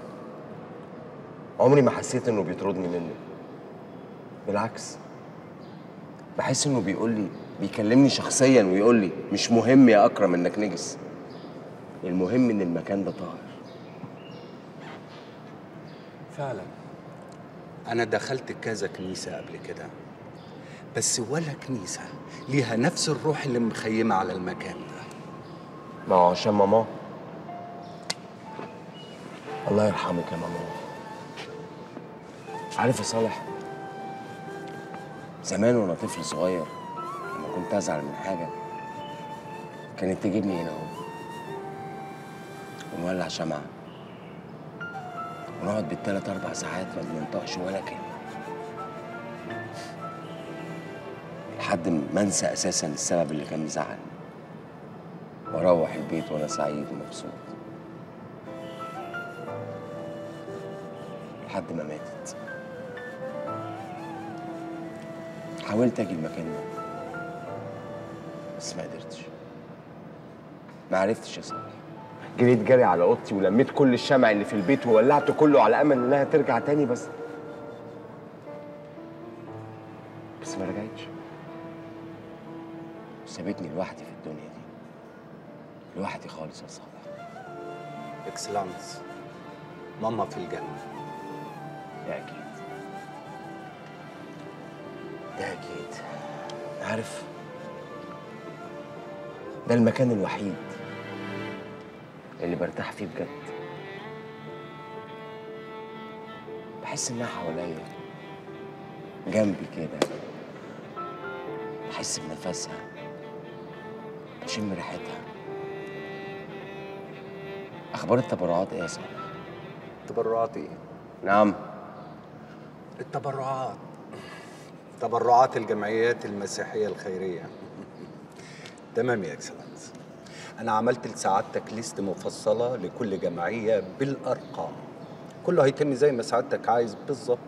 عمري ما حسيت انه بيطردني منه بالعكس بحس انه بيقول لي بيكلمني شخصيا ويقول لي مش مهم يا اكرم انك نجس المهم ان المكان ده طاهر فعلا انا دخلت كذا كنيسة قبل كده بس ولا كنيسة ليها نفس الروح اللي مخيمة على المكان ده ما هو عشان ماما الله يرحمك يا ماما عارف يا صالح زمان وانا طفل صغير لما كنت ازعل من حاجه كانت تجيبني هنا اهو ونولع شمعة ونقعد بالتلات أربع ساعات ما بننطقش ولا كلمة لحد ما انسى أساسا السبب اللي كان مزعلني وأروح البيت وأنا سعيد ومبسوط لحد ما ماتت حاولت أجي المكان ده بس ما قدرتش ما عرفتش يا صالح جريت جري على اوضتي ولميت كل الشمع اللي في البيت وولعته كله على امل انها ترجع تاني بس بس ما رجعتش سابتني لوحدي في الدنيا دي لوحدي خالص يا صالح اكسلانس ماما في الجنة ده اكيد ده اكيد عارف ده المكان الوحيد اللي برتاح فيه بجد بحس انها حواليا جنبي كده بحس بنفسها بشم ريحتها اخبار التبرعات ايه يا صالح تبرعات ايه؟ نعم التبرعات تبرعات الجمعيات المسيحية الخيرية تمام يا اكسلانس انا عملت لسعادتك ليست مفصلة لكل جمعية بالارقام كله هيتم زي ما سعادتك عايز بالظبط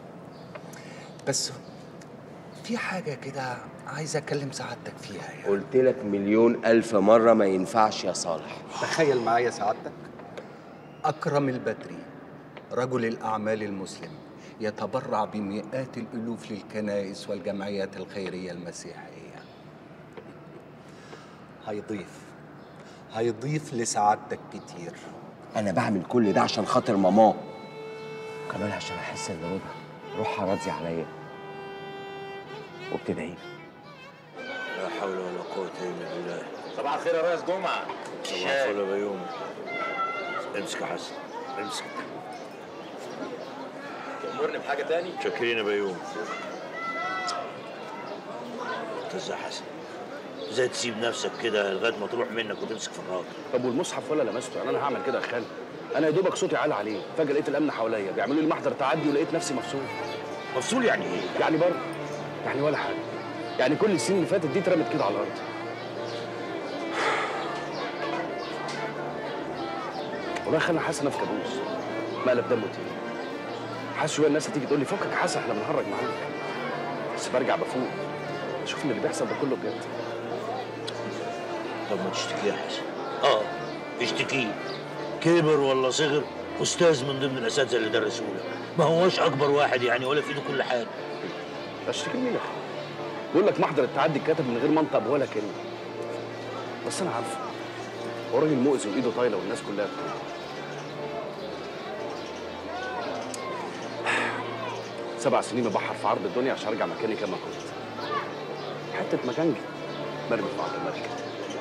بس في حاجة كده عايز اكلم سعادتك فيها يعني. قلت لك مليون الف مره ما ينفعش يا صالح تخيل معايا سعادتك أكرم البدري رجل الأعمال المسلم يتبرع بمئات الألوف للكنائس والجمعيات الخيرية المسيحية هيضيف هيضيف لسعادتك كتير انا بعمل كل ده عشان خاطر ماما كمان عشان احس ان رضا روحها راضيه عليا وبتدعي لا حول ولا قوة إلا بالله صباح الخير يا ريس جمعة صباح الفل يا بيومي امسك يا حسن امسك تأمرني بحاجة تاني؟ شاكرين يا بيومي انت ازاي يا حسن ازاي تسيب نفسك كده لغايه ما تروح منك وتمسك في الراجل طب والمصحف ولا لمسته يعني انا هعمل كده يا خالد انا يا دوبك صوتي عالي عليه فجاه لقيت الامن حواليا بيعملوا لي محضر تعدي ولقيت نفسي مفصول مفصول يعني ايه يعني برضه يعني ولا حاجه يعني كل السنين اللي فاتت دي اترمت كده على الارض والله يا خالد انا حاسس إن انا في كابوس مقلب دمه تقيل حاسس شويه الناس هتيجي تقول لي فكك يا حسن احنا بنهرج معاك بس برجع بفوق اشوف ان اللي بيحصل ده كله بجد طب ما تشتكيه يا حسن اه اشتكيه كبر ولا صغر استاذ من ضمن الاساتذه اللي درسوا له ما هوش اكبر واحد يعني ولا في ايده كل حاجه اشتكي مين يا اخي بيقول لك محضر التعدي اتكتب من غير منطق ولا كلمه بس انا عارفه هو راجل مؤذي وايده طايله والناس كلها بتقول سبع سنين مبحر في عرض الدنيا عشان ارجع مكاني كما كنت حته مكانجي مرمي في عرض الملك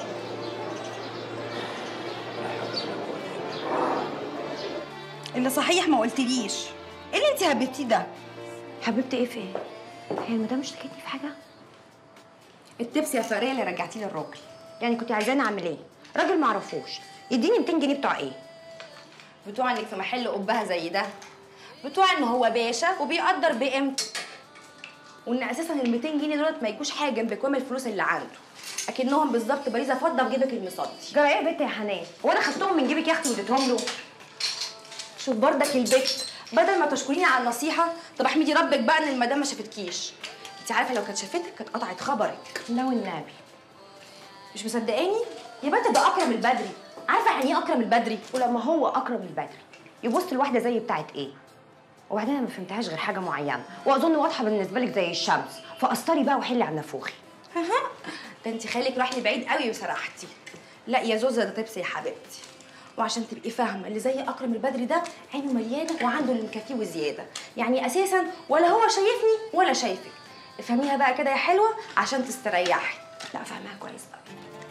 اللي صحيح ما قلتليش ايه اللي انت هببتيه ده حبيبتي ايه في ايه؟ هي المدام اشتكتني في حاجه؟ التبس يا فاريه اللي رجعتيه للراجل يعني كنت عايزاني اعمل ايه؟ راجل معرفوش يديني 200 جنيه بتوع ايه؟ بتوع انك في محل قبها زي ده بتوع ان هو باشا وبيقدر بقيمته وان اساسا ال 200 جنيه دولت ما يجوش حاجه جنب كوام الفلوس اللي عنده اكنهم بالظبط باريزه فضه في جيبك المصدي جرى ايه يا بنت يا حنان؟ هو انا خدتهم من جيبك يا اختي واديتهم له؟ شوف بردك البت بدل ما تشكريني على النصيحه طب احمدي ربك بقى ان المدام ما شافتكيش انت عارفه لو كانت شافتك كانت قطعت خبرك لا والنبي مش مصدقاني يا بنت ده اكرم البدري عارفه يعني ايه اكرم البدري ولما هو اكرم البدري يبص لواحده زي بتاعت ايه؟ وبعدين انا ما فهمتهاش غير حاجه معينه واظن واضحه بالنسبه لك زي الشمس فقسطري بقى وحلي عن نافوخي ده انت خالك راح لبعيد قوي وسرحتي لا يا زوزه ده تبسي يا حبيبتي وعشان تبقي فاهمه اللي زي اكرم البدري ده عينه مليانه وعنده اللي مكفيه وزياده يعني اساسا ولا هو شايفني ولا شايفك افهميها بقى كده يا حلوه عشان تستريحي لا فاهمها كويس بقى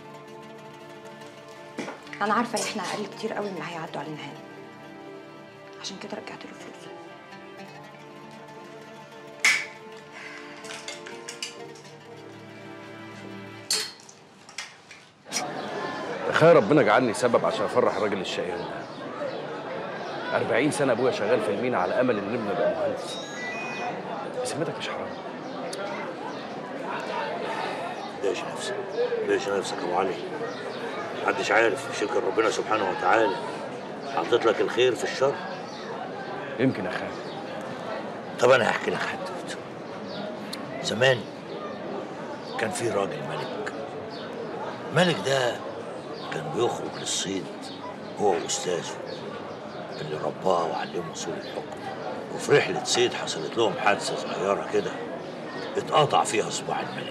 انا عارفه ان احنا اقل كتير قوي من اللي هيعدوا علينا هنا عشان كده رجعت له فلوسه تخيل ربنا جعلني سبب عشان افرح الراجل الشقيان ده 40 سنه ابويا شغال في المينا على امل ان ابني يبقى مهندس بسمتك مش حرام ليش نفسك ليش نفسك يا ابو علي محدش عارف شكر ربنا سبحانه وتعالى حاطط لك الخير في الشر يمكن يا خالد طب انا هحكي لك حدوته زمان كان في راجل ملك الملك ده كان بيخرج للصيد هو واستاذه اللي رباه وعلمه اصول الحكم وفي رحله صيد حصلت لهم حادثه صغيره كده اتقطع فيها صباع الملك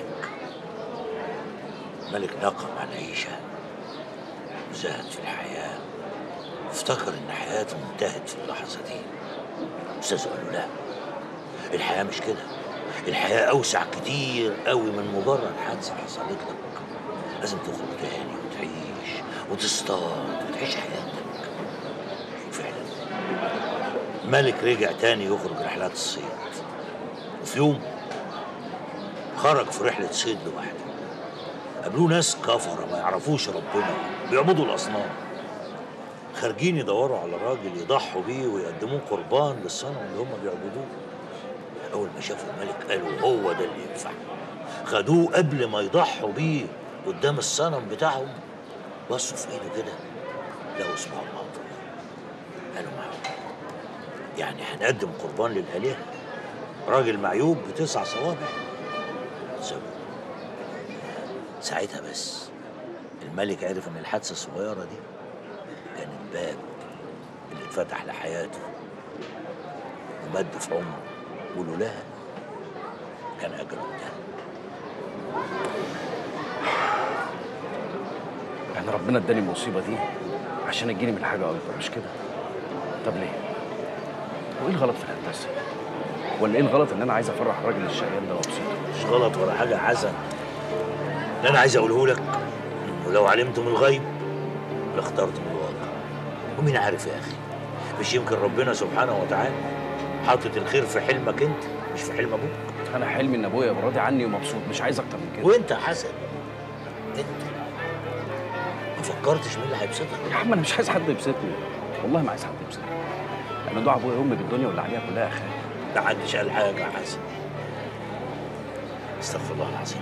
الملك نقم على العيشه وزهد في الحياه افتكر ان حياته انتهت في اللحظه دي استاذه قال له لا الحياه مش كده الحياه اوسع كتير قوي من مجرد حادثه حصلت لك لازم تخرج تاني وتعيش وتصطاد وتعيش حياتك وفعلا ملك رجع تاني يخرج رحلات الصيد وفي يوم خرج في رحلة صيد لوحده قابلوه ناس كفرة ما يعرفوش ربنا بيعبدوا الأصنام خارجين يدوروا على راجل يضحوا بيه ويقدموه قربان للصنم اللي هم بيعبدوه أول ما شافوا الملك قالوا هو ده اللي ينفع خدوه قبل ما يضحوا بيه قدام الصنم بتاعهم بصوا في ايده كده لقوا صباعه مقطوع قالوا معقول يعني هنقدم قربان للآلهة راجل معيوب بتسع صوابع سابوه ساعتها بس الملك عرف ان الحادثة الصغيرة دي كان الباب اللي اتفتح لحياته ومد في عمره ولولاها كان أجره انتهى يعني ربنا اداني المصيبه دي عشان اجيني من حاجه اكبر مش كده طب ليه وايه الغلط في الهندسه ولا ايه الغلط ان انا عايز افرح الراجل الشقيان ده وابسطه مش غلط ولا حاجة حسن اللي أنا عايز أقوله لك إنه لو علمت من الغيب لاخترت من الواقع ومين عارف يا أخي مش يمكن ربنا سبحانه وتعالى حاطط الخير في حلمك أنت مش في حلم أبوك انا حلمي ان ابويا يبقى راضي عني ومبسوط مش عايز اكتر من كده وأنت يا حسن أنت ما فكرتش مين اللي هيبسطك يا عم انا مش عايز حد يبسطني والله ما عايز حد يبسطني انا دعاء ابويا وامي بالدنيا واللي عليها كلها يا خالد لا حدش قال حاجة يا حسن استغفر الله العظيم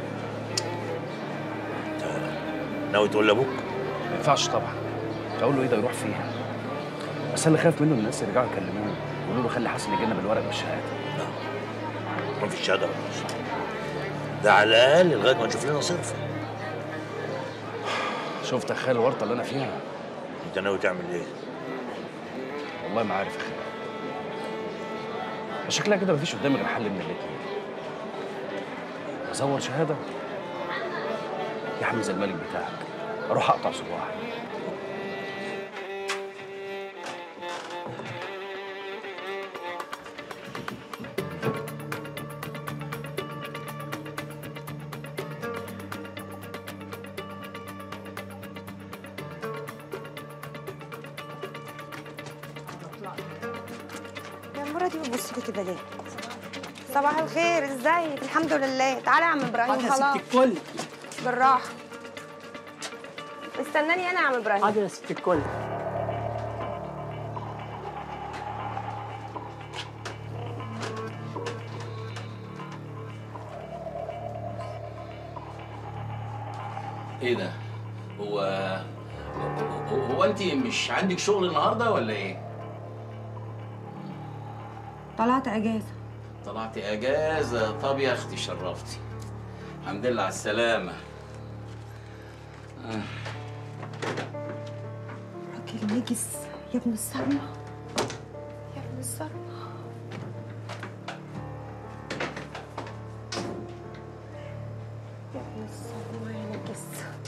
انت ناوي تقول لابوك؟ ما ينفعش طبعا اقول له ايه ده يروح فيها بس انا خايف منه الناس يرجعوا يكلموني يقولوا له خلي حسن يجي لنا بالورق والشهاده ما فيش شهاده ولا مش ده على الاقل لغايه ما نشوف لنا صرف شفت يا خال الورطه اللي انا فيها انت ناوي تعمل ايه؟ والله ما عارف يا خال شكلها كده مفيش قدامي غير حل من الاتنين ازور شهاده يا عم زي الملك بتاعك اروح اقطع صباعي النمره دي بتبص لي كده ليه صباح الخير ازيك الحمد لله تعالى يا عم ابراهيم حاضر يا خلاص ست الكل بالراحه استناني انا يا عم ابراهيم حاضر يا ست الكل ايه ده؟ هو هو, هو انت مش عندك شغل النهارده ولا ايه؟ طلعت اجازه طلعت اجازه طب يا اختي شرفتي الحمد لله على السلامه آه. راجل نجس يا ابن الصرمه يا ابن الصرمه يا ابن الصرمه يا نجس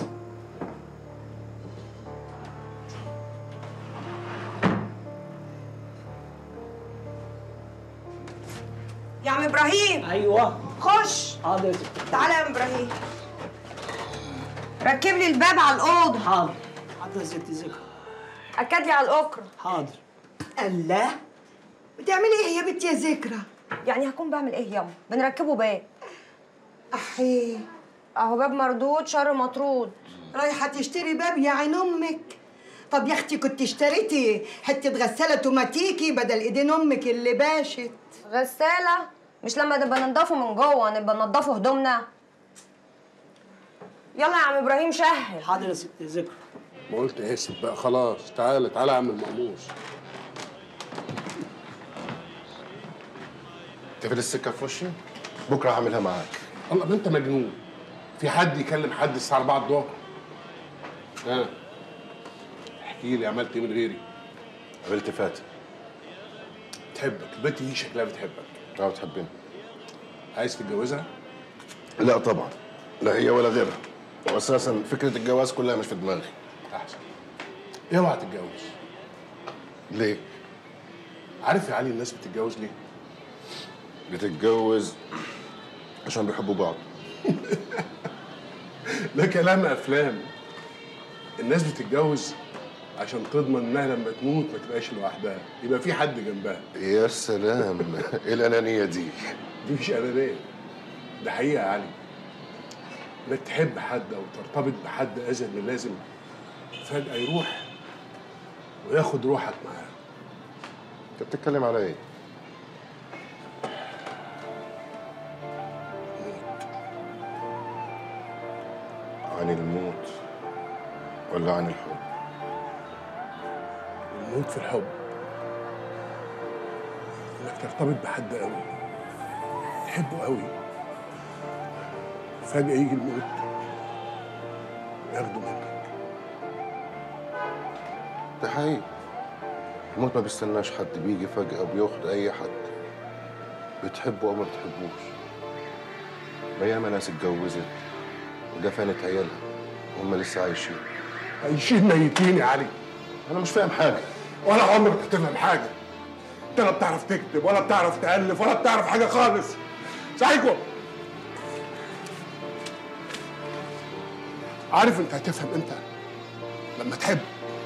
يا عم ابراهيم ايوه خش حاضر يا ست تعالى يا عم ابراهيم ركب لي الباب على الاوضه حاضر حاضر يا ست ذكرى اكد لي على الاكرة حاضر الله بتعملي ايه يا بنتي يا ذكرى يعني هكون بعمل ايه ياما بنركبه باب احي اهو باب مردود شر مطرود رايحة تشتري باب يا عين أمك طب يا أختي كنت اشتريتي حتة غسالة توماتيكي بدل إيدين أمك اللي باشت غسالة مش لما نبقى ننضفه من جوه نبقى ننضفه هدومنا يلا يا عم ابراهيم شهر حاضر يا ست ذكرى ما قلت اسف بقى خلاص تعالى تعالى يا عم المقموص تقفل السكه في وشي بكره هعملها معاك الله ما انت مجنون في حد يكلم حد الساعه 4 الظهر ها احكي لي عملت ايه من غيري قابلت فاتن تحبك البنت دي شكلها بتحبك اه بتحبني عايز تتجوزها لا طبعا لا هي ولا غيرها واساسا فكره الجواز كلها مش في دماغي احسن اوعى تتجوز ليه عارف يا علي الناس بتتجوز ليه بتتجوز عشان بيحبوا بعض ده كلام افلام الناس بتتجوز عشان تضمن انها لما تموت ما تبقاش لوحدها يبقى في حد جنبها يا سلام ايه الانانيه دي دي مش انانيه ده حقيقه يا علي انك تحب حد او ترتبط بحد ازيد من اللازم فجاه يروح وياخد روحك معاه انت بتتكلم على ايه عن الموت ولا عن الحب الموت في الحب انك ترتبط بحد قوي تحبه قوي فجأة يجي الموت وياخده منك ده حقيقي الموت ما بيستناش حد بيجي فجأة وبياخد أي حد بتحبه أو ما بتحبوش ما ياما ناس اتجوزت ودفنت عيالها وهم لسه عايشين عايشين ميتين يا علي أنا مش فاهم حاجة ولا عمرك هتفهم حاجة انت لا بتعرف تكتب ولا بتعرف تألف ولا بتعرف حاجة خالص سايكو عارف انت هتفهم امتى لما تحب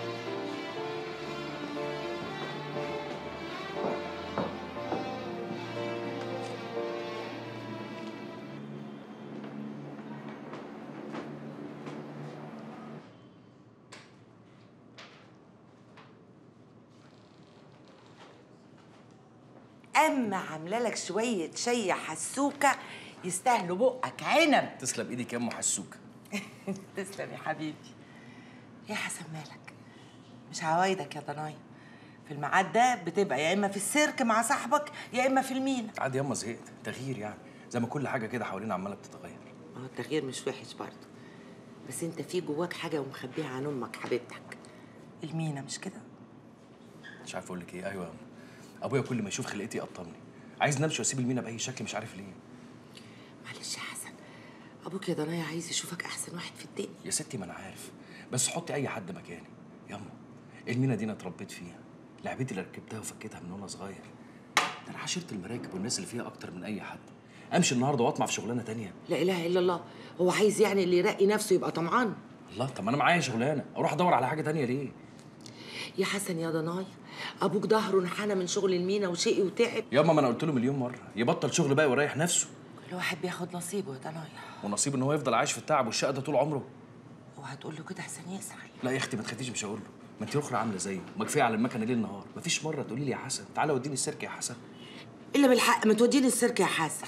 اما عامله لك شويه شي حسوكه يستاهلوا بقك عنب تسلم ايدك يا ام حسوكه تسلم يا حبيبي يا حسن مالك مش عوايدك يا ضناي في الميعاد ده بتبقى يا اما في السيرك مع صاحبك يا اما في المينا عادي ياما زهقت تغيير يعني زي ما كل حاجه كده حوالينا عماله بتتغير ما هو التغيير مش وحش برضه بس انت في جواك حاجه ومخبيها عن امك حبيبتك المينا مش كده مش عارف اقول لك ايه ايوه يا أم. ابويا كل ما يشوف خلقتي يقطمني عايز نمشي واسيب المينا باي شكل مش عارف ليه معلش يا حسن ابوك يا ضنايا عايز يشوفك احسن واحد في الدنيا يا ستي ما انا عارف بس حطي اي حد مكاني ياما المينا دي انا اتربيت فيها لعبتي اللي ركبتها وفكيتها من وانا صغير ده انا عاشرت المراكب والناس اللي فيها اكتر من اي حد امشي النهارده واطمع في شغلانه تانية لا اله الا الله هو عايز يعني اللي يرقي نفسه يبقى طمعان الله طب ما انا معايا شغلانه اروح ادور على حاجه تانية ليه يا حسن يا ضناي ابوك ظهره انحنى من شغل المينا وشقي وتعب ياما ما انا قلت له مليون مره يبطل شغل بقى ويريح نفسه كل واحد بياخد نصيبه يا ضناي ونصيب ان هو يفضل عايش في التعب والشقه ده طول عمره وهتقول له كده احسن يزعل لا يا اختي ما تخافيش مش هقول له ما انت اخرى عامله زيه ما كفايه على المكنه ليل نهار مفيش مره تقولي لي يا حسن تعالى وديني السيرك يا حسن الا بالحق ما توديني السيرك يا حسن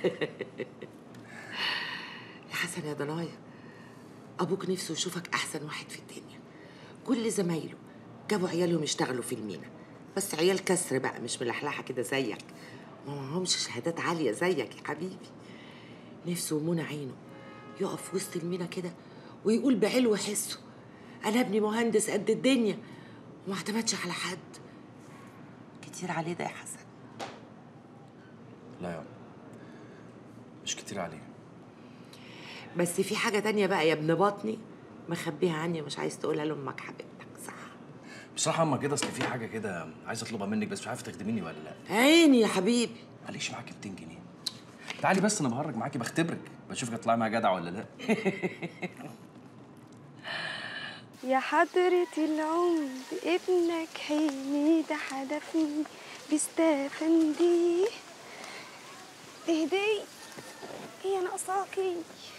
يا حسن يا ضنايا ابوك نفسه يشوفك احسن واحد في الدنيا كل زمايله جابوا عيالهم يشتغلوا في المينا بس عيال كسر بقى مش ملحلحه كده زيك ما معهمش شهادات عاليه زيك يا حبيبي نفسه ومنى عينه يقف وسط المينا كده ويقول بعلو حسه انا ابني مهندس قد الدنيا وما اعتمدش على حد كتير عليه ده يا حسن لا يا مش كتير عليه بس في حاجة تانية بقى يا ابن بطني مخبيها عني ومش عايز تقولها لأمك حبيبتك بصراحه اما كده اصل في حاجه كده عايز اطلبها منك بس مش عارف تخدميني ولا لا عيني يا حبيبي معلش معاكي 200 جنيه تعالي بس انا بهرج معاكي بختبرك بشوفك هتطلعي معايا جدع ولا لا يا حضرة العمر ابنك حميد حدفني بستافندي اهدي هي ناقصاكي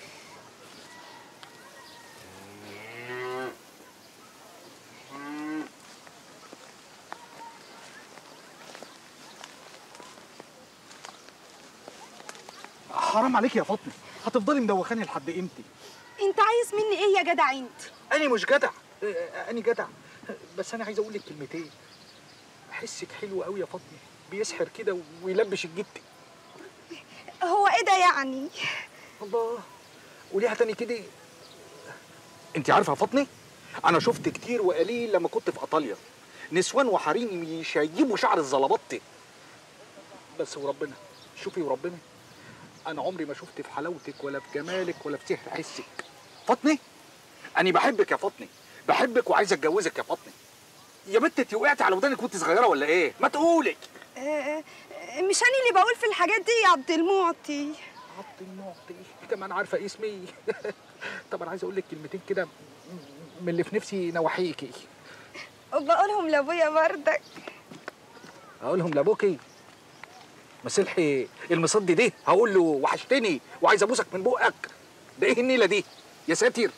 حرام عليك يا فاطمه هتفضلي مدوخاني لحد امتى انت عايز مني ايه يا جدع انت انا مش جدع انا جدع بس انا عايز اقول لك كلمتين حسك حلو قوي يا فاطمه بيسحر كده ويلبش الجد هو ايه ده يعني الله وليها تاني كده انت عارفه يا فاطمه انا شفت كتير وقليل لما كنت في ايطاليا نسوان وحريم يشيبوا شعر الزلبطه بس وربنا شوفي وربنا انا عمري ما شفت في حلاوتك ولا في جمالك ولا في سحر حسك فاطمه انا بحبك يا فاطمه بحبك وعايز اتجوزك يا فاطمه يا بنت انت وقعتي على ودانك وانت صغيره ولا ايه ما تقولي آه، آه، مش انا اللي بقول في الحاجات دي يا عبد المعطي عبد المعطي كمان عارفه اسمي طب انا عايز اقول لك كلمتين كده من اللي في نفسي نواحيكي وبقولهم لابويا بردك اقولهم لابوكي مسلحي المصدي دي هقول له وحشتني وعايز ابوسك من بقك ده ايه النيله دي يا ساتر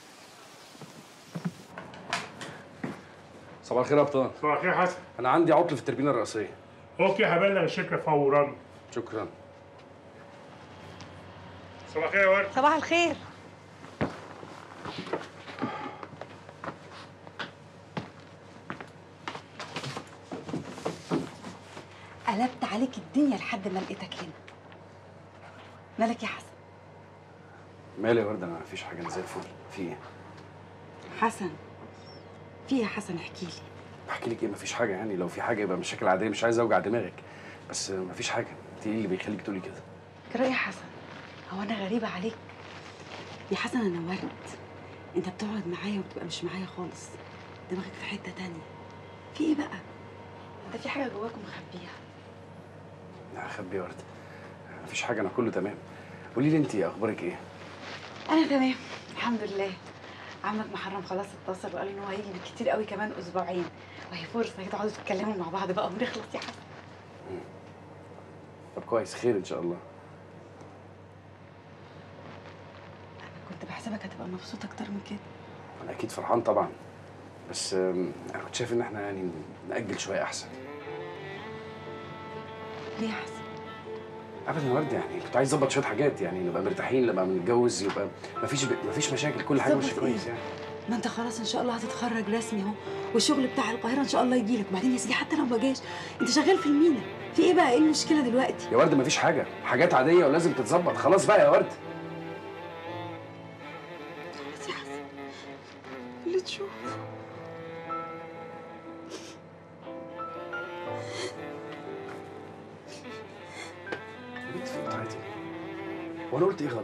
صباح الخير يا ابطال صباح الخير يا حسن انا عندي عطل في التربينه الرئيسيه اوكي هبلغ الشركه فورا شكرا صباح الخير يا ورد صباح الخير قلبت عليك الدنيا لحد ما لقيتك هنا مالك يا حسن مالي يا ورده انا مفيش حاجه انا زي الفل في ايه حسن في إيه يا حسن احكي لي احكي لك ايه مفيش حاجه يعني لو في حاجه يبقى مشاكل عاديه مش عايز اوجع دماغك بس مفيش حاجه انت ايه اللي بيخليك تقولي كده جرى يا حسن هو انا غريبه عليك يا حسن انا ورد انت بتقعد معايا وبتبقى مش معايا خالص دماغك في حته تانية في ايه بقى انت في حاجه جواك مخبيها لا اخبي يا ورده مفيش حاجه انا كله تمام قولي لي انت اخبارك ايه انا تمام الحمد لله عمك محرم خلاص اتصل وقال ان هو هيجي بالكتير قوي كمان اسبوعين وهي فرصه كده تقعدوا تتكلموا مع بعض بقى ونخلص يا حسن طب كويس خير ان شاء الله كنت بحسبك هتبقى مبسوط اكتر من كده انا اكيد فرحان طبعا بس أم، انا كنت شايف ان احنا يعني ناجل شويه احسن ليه يا حسن ابدا يا ورده يعني كنت عايز اظبط شويه حاجات يعني نبقى مرتاحين لما بنتجوز يبقى مفيش مفيش مشاكل كل حاجه ماشيه ظبط كويس إيه؟ يعني ما انت خلاص ان شاء الله هتتخرج رسمي اهو والشغل بتاع القاهره ان شاء الله يجيلك وبعدين يا سيدي حتى لو ما جاش انت شغال في المينا في ايه بقى ايه المشكله دلوقتي يا ورده مفيش حاجه حاجات عاديه ولازم تتظبط خلاص بقى يا ورده خلاص يا حسن اللي تشوف يا بنت في عادي وانا قلت ايه غلط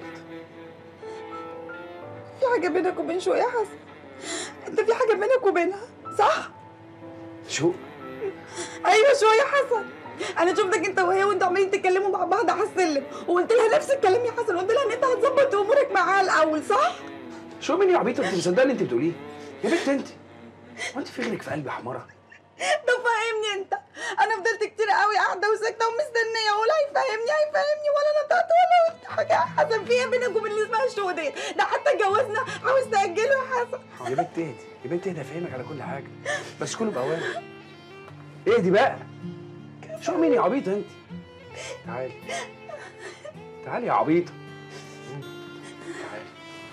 في حاجه بينك وبين شو يا حسن انت في حاجه بينك وبينها صح شو ايوه شو يا حسن انا شفتك انت وهي وانتوا عمالين تتكلموا مع بعض على السلم وقلت لها نفس الكلام يا حسن قلت لها ان انت هتظبط امورك معاها الاول صح شو مين يا عبيطه انت مصدقه اللي انت بتقوليه يا بنت انت هو انت في غيرك في قلبي حماره ده فاهمني انت انا فضلت كتير قوي قاعده وساكته ومستنيه ولا هيفهمني هيفهمني ولا نطقت ولا قلت حاجه يا حسن في ايه بينك وبين اللي اسمها الشهودين ده حتى اتجوزنا عاوز تاجله يا حسن هو يا بنت اهدي يا بنت اهدي افهمك على كل حاجه بس كله باوامر اهدي بقى شو مين يا عبيطه انت تعالي تعالي يا عبيطه تعالي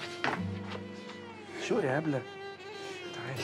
شو يا هبله تعالي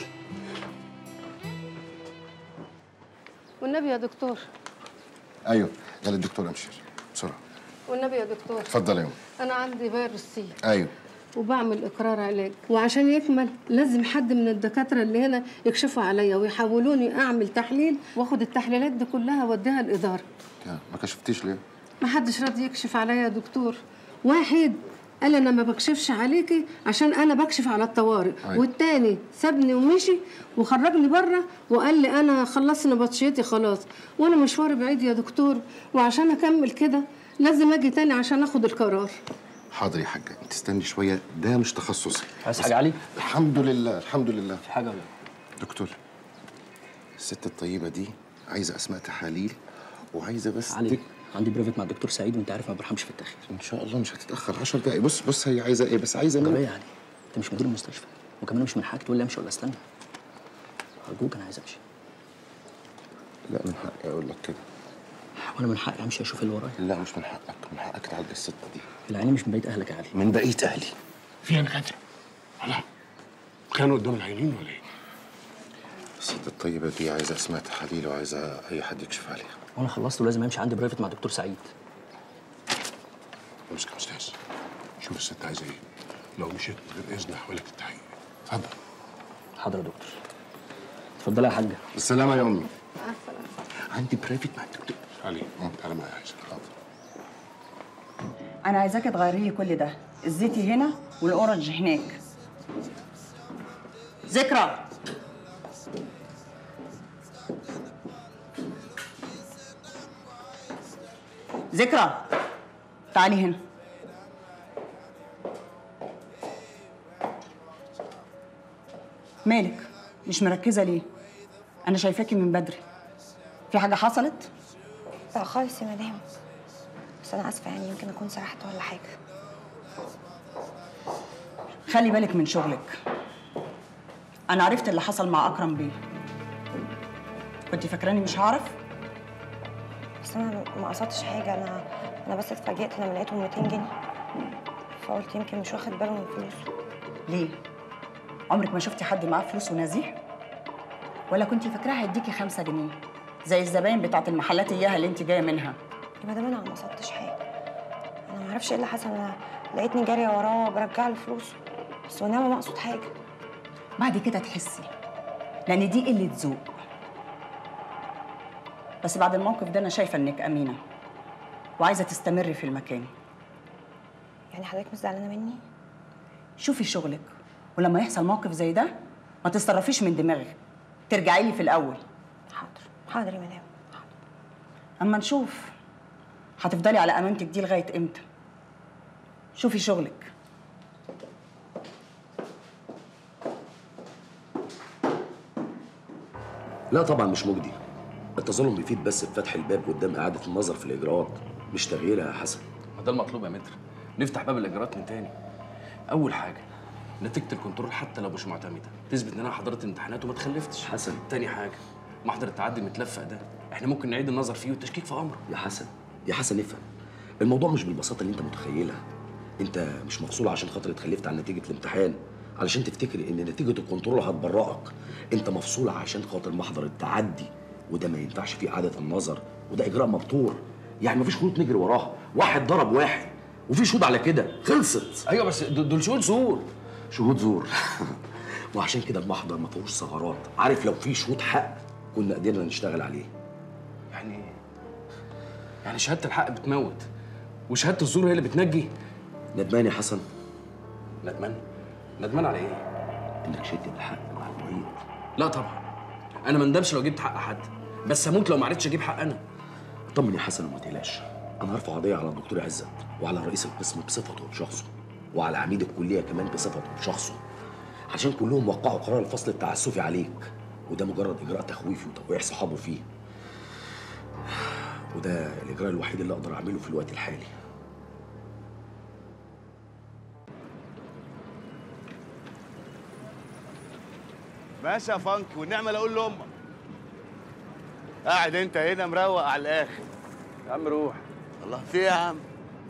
والنبي يا دكتور ايوه قال الدكتور امشي بسرعه والنبي يا دكتور اتفضل يا يوم انا عندي فيروس سي ايوه وبعمل اقرار علاج وعشان يكمل لازم حد من الدكاتره اللي هنا يكشفوا عليا ويحولوني اعمل تحليل واخد التحليلات دي كلها اوديها الاداره يا ما كشفتيش ليه ما حدش راضي يكشف عليا يا دكتور واحد قال انا ما بكشفش عليكي عشان انا بكشف على الطوارئ أيوة. والتاني سابني ومشي وخرجني بره وقال لي انا خلصت نبطشيتي خلاص وانا مشواري بعيد يا دكتور وعشان اكمل كده لازم اجي تاني عشان اخد القرار حاضر يا حاجه انت استني شويه ده مش تخصصي عايز حاجة علي؟ الحمد لله الحمد لله في حاجه ولا دكتور الست الطيبه دي عايزه اسماء تحاليل وعايزه بس علي تك... عندي بريفت مع الدكتور سعيد وانت عارف ما برحمش في التاخير ان شاء الله مش هتتاخر 10 دقايق بص بص هي عايزه ايه بس عايزه طب منك ايه يعني انت مش مدير المستشفى وكمان مش من حقك تقول لي امشي ولا استنى ارجوك انا عايز امشي لا من حقي اقول لك كده وانا من حقي امشي اشوف اللي ورايا لا مش من حقك من حقك تعدي الست دي العيني مش من بقيه اهلك يا علي من بقيه اهلي فيها دكاتره الله كانوا قدام العينين ولا ايه؟ الست الطيبه دي عايزه اسماء تحاليل وعايزه اي حد يكشف عليها وانا خلصت ولازم امشي عندي برايفت مع الدكتور سعيد امسك يا استاذ شوف الست عايزه ايه لو مشيت من غير اذن هحولك التحقيق اتفضل حاضر يا دكتور اتفضلي يا حاجه بالسلامه يا امي عندي برايفت مع الدكتور علي تعالى معايا عايزك انا عايزاكي تغيري لي كل ده الزيتي هنا والاورنج هناك ذكرى ذكرى تعالي هنا مالك مش مركزه ليه انا شايفاكي من بدري في حاجه حصلت لا خالص يا مدام بس انا اسفه يعني يمكن اكون سرحت ولا حاجه خلي بالك من شغلك انا عرفت اللي حصل مع اكرم بيه كنت فاكراني مش هعرف بس انا ما قصدتش حاجه انا انا بس اتفاجئت لما لقيتهم 200 جنيه فقلت يمكن مش واخد باله من فلوسه ليه عمرك ما شفتي حد معاه فلوس ونزيه ولا كنت فاكراه هيديكي خمسة جنيه زي الزباين بتاعت المحلات اياها اللي انت جايه منها يا مدام انا ما قصدتش حاجه انا ما اعرفش ايه اللي حصل انا لقيتني جاريه وراه برجع له فلوسه بس وانا ما اقصد حاجه بعد كده تحسي لان دي قله ذوق بس بعد الموقف ده انا شايفه انك امينه وعايزه تستمري في المكان يعني حضرتك مش زعلانه مني شوفي شغلك ولما يحصل موقف زي ده ما تتصرفيش من دماغك ترجعي لي في الاول حاضر حاضر يا مدام اما نشوف هتفضلي على امانتك دي لغايه امتى شوفي شغلك لا طبعا مش مجدي التظلم بيفيد بس بفتح الباب قدام اعاده النظر في الاجراءات مش تغييرها يا حسن ما ده المطلوب يا متر نفتح باب الاجراءات من تاني اول حاجه نتيجه الكنترول حتى لو مش معتمده تثبت ان انا حضرت امتحانات وما اتخلفتش حسن تاني حاجه محضر التعدي المتلفق ده احنا ممكن نعيد النظر فيه والتشكيك في امره يا حسن يا حسن افهم الموضوع مش بالبساطه اللي انت متخيلها انت مش مفصول عشان خاطر اتخلفت عن نتيجه الامتحان علشان تفتكر ان نتيجه الكنترول هتبرئك انت مفصول عشان خاطر محضر التعدي وده ما ينفعش فيه اعاده النظر وده اجراء مبتور يعني مفيش خطوط نجري وراها واحد ضرب واحد وفي شهود على كده خلصت ايوه بس دول شهود زور شهود زور وعشان كده المحضر ما فيهوش ثغرات عارف لو في شهود حق كنا قدرنا نشتغل عليه يعني يعني شهاده الحق بتموت وشهاده الزور هي اللي بتنجي ندمان يا حسن ندمان ندمان على ايه انك شلت الحق مع المعيد لا طبعا انا ما ندمش لو جبت حق حد بس هموت لو ما عرفتش اجيب حق انا طمن يا حسن وما تقلقش انا هرفع قضيه على الدكتور عزت وعلى رئيس القسم بصفته بشخصه وعلى عميد الكليه كمان بصفته بشخصه عشان كلهم وقعوا قرار الفصل التعسفي عليك وده مجرد اجراء تخويفي وتوقيع صحابه فيه وده الاجراء الوحيد اللي اقدر اعمله في الوقت الحالي ماشي يا فانك والنعمه لا اقول لامك قاعد انت هنا مروق على الاخر يا عم روح الله في إيه يا عم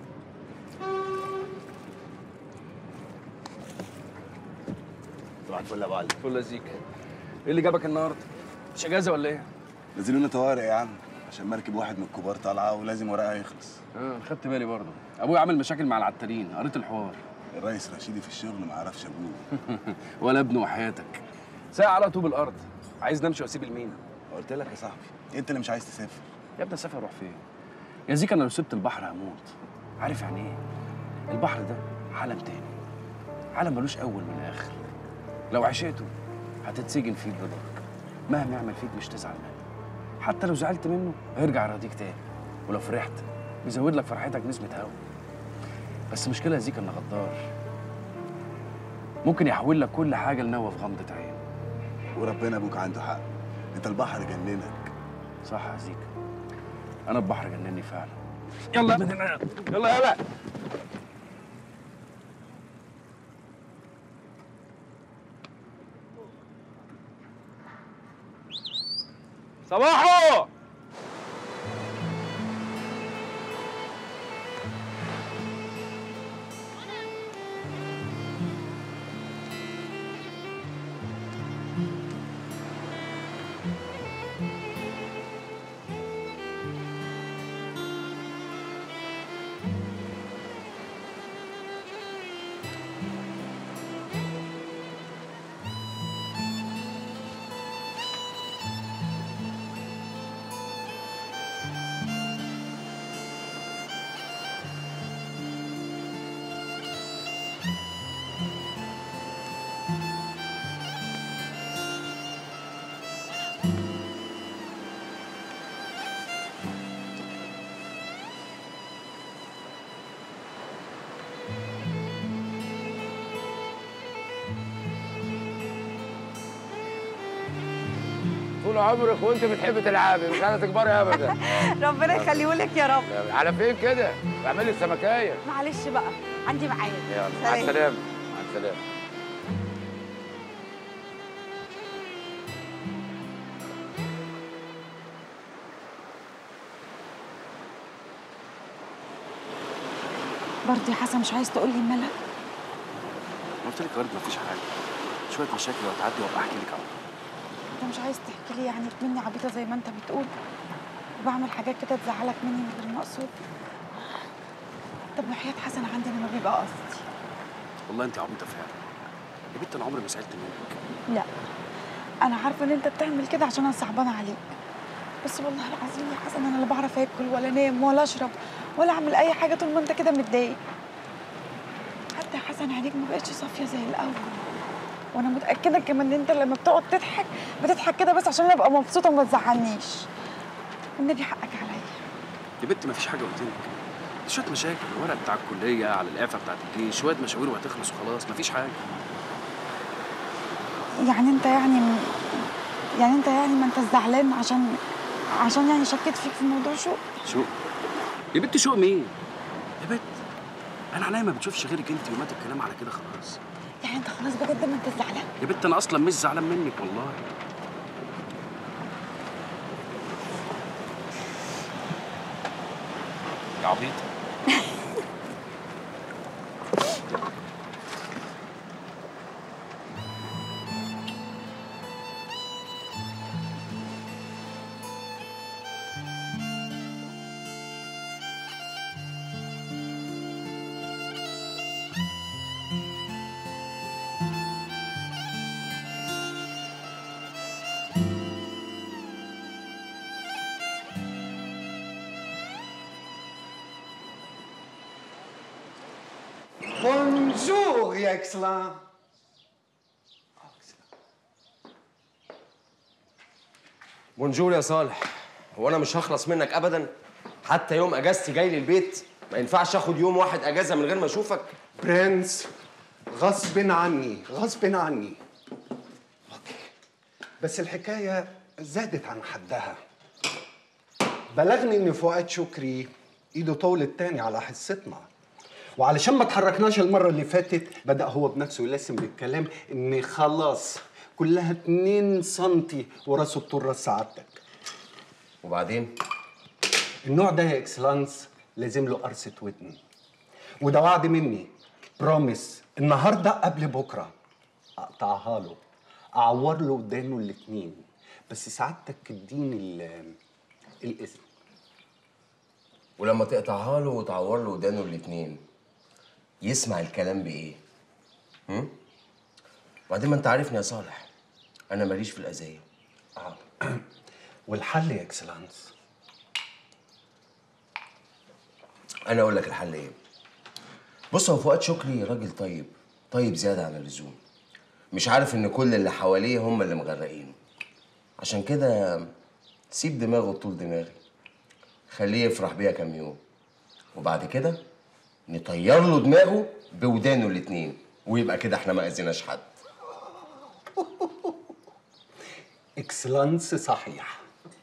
صباح الفل يا ابو علي فل يا زيك ايه اللي جابك النهارده مش اجازه ولا ايه نزلونا طوارئ يا عم عشان مركب واحد من الكبار طالعه ولازم ورقها يخلص اه خدت بالي برضه ابويا عامل مشاكل مع العتالين قريت الحوار الريس رشيدي في الشغل ما عرفش ابوه ولا ابنه وحياتك ساعة على طوب الارض عايز نمشي واسيب المينا قلت لك يا صاحبي انت اللي مش عايز تسافر يا ابني اسافر اروح فين يا زيك انا لو سبت البحر هموت عارف يعني ايه البحر ده عالم تاني عالم ملوش اول من اخر لو عشقته هتتسجن فيه برضاك مهما يعمل فيك مش تزعل منه حتى لو زعلت منه هيرجع يراضيك تاني ولو فرحت بيزود لك فرحتك نسبة هوا بس المشكلة يا زيك انه غدار ممكن يحول لك كل حاجة لنوى في غمضة عين وربنا ابوك عنده حق انت البحر جننك صح يا زيك انا البحر جنني فعلا يلا من هنا يلا يلا صباحو طول عمرك وانت بتحبي تلعبي مش عايزه تكبري ابدا ربنا يخليهولك يا رب على فين كده؟ اعملي السمكايه معلش بقى عندي ميعاد يلا مع سلام. السلامه مع السلامه برضه يا حسن مش عايز تقول لي مالك قلت لك برضه مفيش حاجة شوية مشاكل وهتعدي وابقى احكي لك عنها انت مش عايز تحكي لي يعني مني عبيطه زي ما انت بتقول وبعمل حاجات كده تزعلك مني من غير ما اقصد طب وحياة حسن عندي لما بيبقى قصدي والله انت عبيطة فعلا يا بنت انا عمري ما زعلت منك لا انا عارفه ان انت بتعمل كده عشان انا صعبانه عليك بس والله العظيم يا حسن انا لا بعرف اكل ولا انام ولا اشرب ولا اعمل اي حاجه طول ما انت كده متضايق حتى يا حسن عينيك ما بقتش صافيه زي الاول وانا متاكده كمان ان انت لما بتقعد تضحك بتضحك كده بس عشان انا ابقى مبسوطه وما تزعلنيش والنبي حقك عليا يا بنت مفيش حاجة قلت لك دي شوية مشاكل الورق بتاع الكلية على الإعفاء بتاعت الجيش شوية مشاوير وهتخلص وخلاص مفيش حاجة يعني انت يعني يعني انت يعني ما انت زعلان عشان عشان يعني شكيت فيك في موضوع شو شوق يا بنت شوق مين؟ يا بنت أنا عينيا ما بتشوفش غيرك أنت ومات الكلام على كده خلاص يعني انت خلاص بجد ما انت زعلان يا بنت أنا أصلا مش زعلان منك والله يا عبيطة بونجور يا اكسلان بونجور يا صالح هو انا مش هخلص منك ابدا حتى يوم اجازتي جاي لي البيت ما ينفعش اخد يوم واحد اجازه من غير ما اشوفك برنس غصب عني غصب عني اوكي بس الحكايه زادت عن حدها بلغني ان فؤاد شكري ايده طولت تاني على حصتنا وعلشان ما اتحركناش المره اللي فاتت بدا هو بنفسه يلسم بالكلام ان خلاص كلها 2 سنتي وراسه بطول راس سعادتك وبعدين النوع ده يا اكسلانس لازم له قرصه ودن وده وعد مني بروميس النهارده قبل بكره اقطعها له اعور له ودانه الاتنين بس سعادتك تديني ال- الاذن ولما تقطعها له وتعور له ودانه الاتنين يسمع الكلام بايه؟ هم؟ وبعدين ما انت عارفني يا صالح انا ماليش في الاذيه اه والحل يا اكسلانس انا اقول لك الحل ايه بص هو فؤاد شكري راجل طيب طيب زياده عن اللزوم مش عارف ان كل اللي حواليه هم اللي مغرقينه عشان كده سيب دماغه طول دماغي خليه يفرح بيها كام يوم وبعد كده نطير له دماغه بودانه الاتنين ويبقى كده احنا ما اذيناش حد اكسلانس صحيح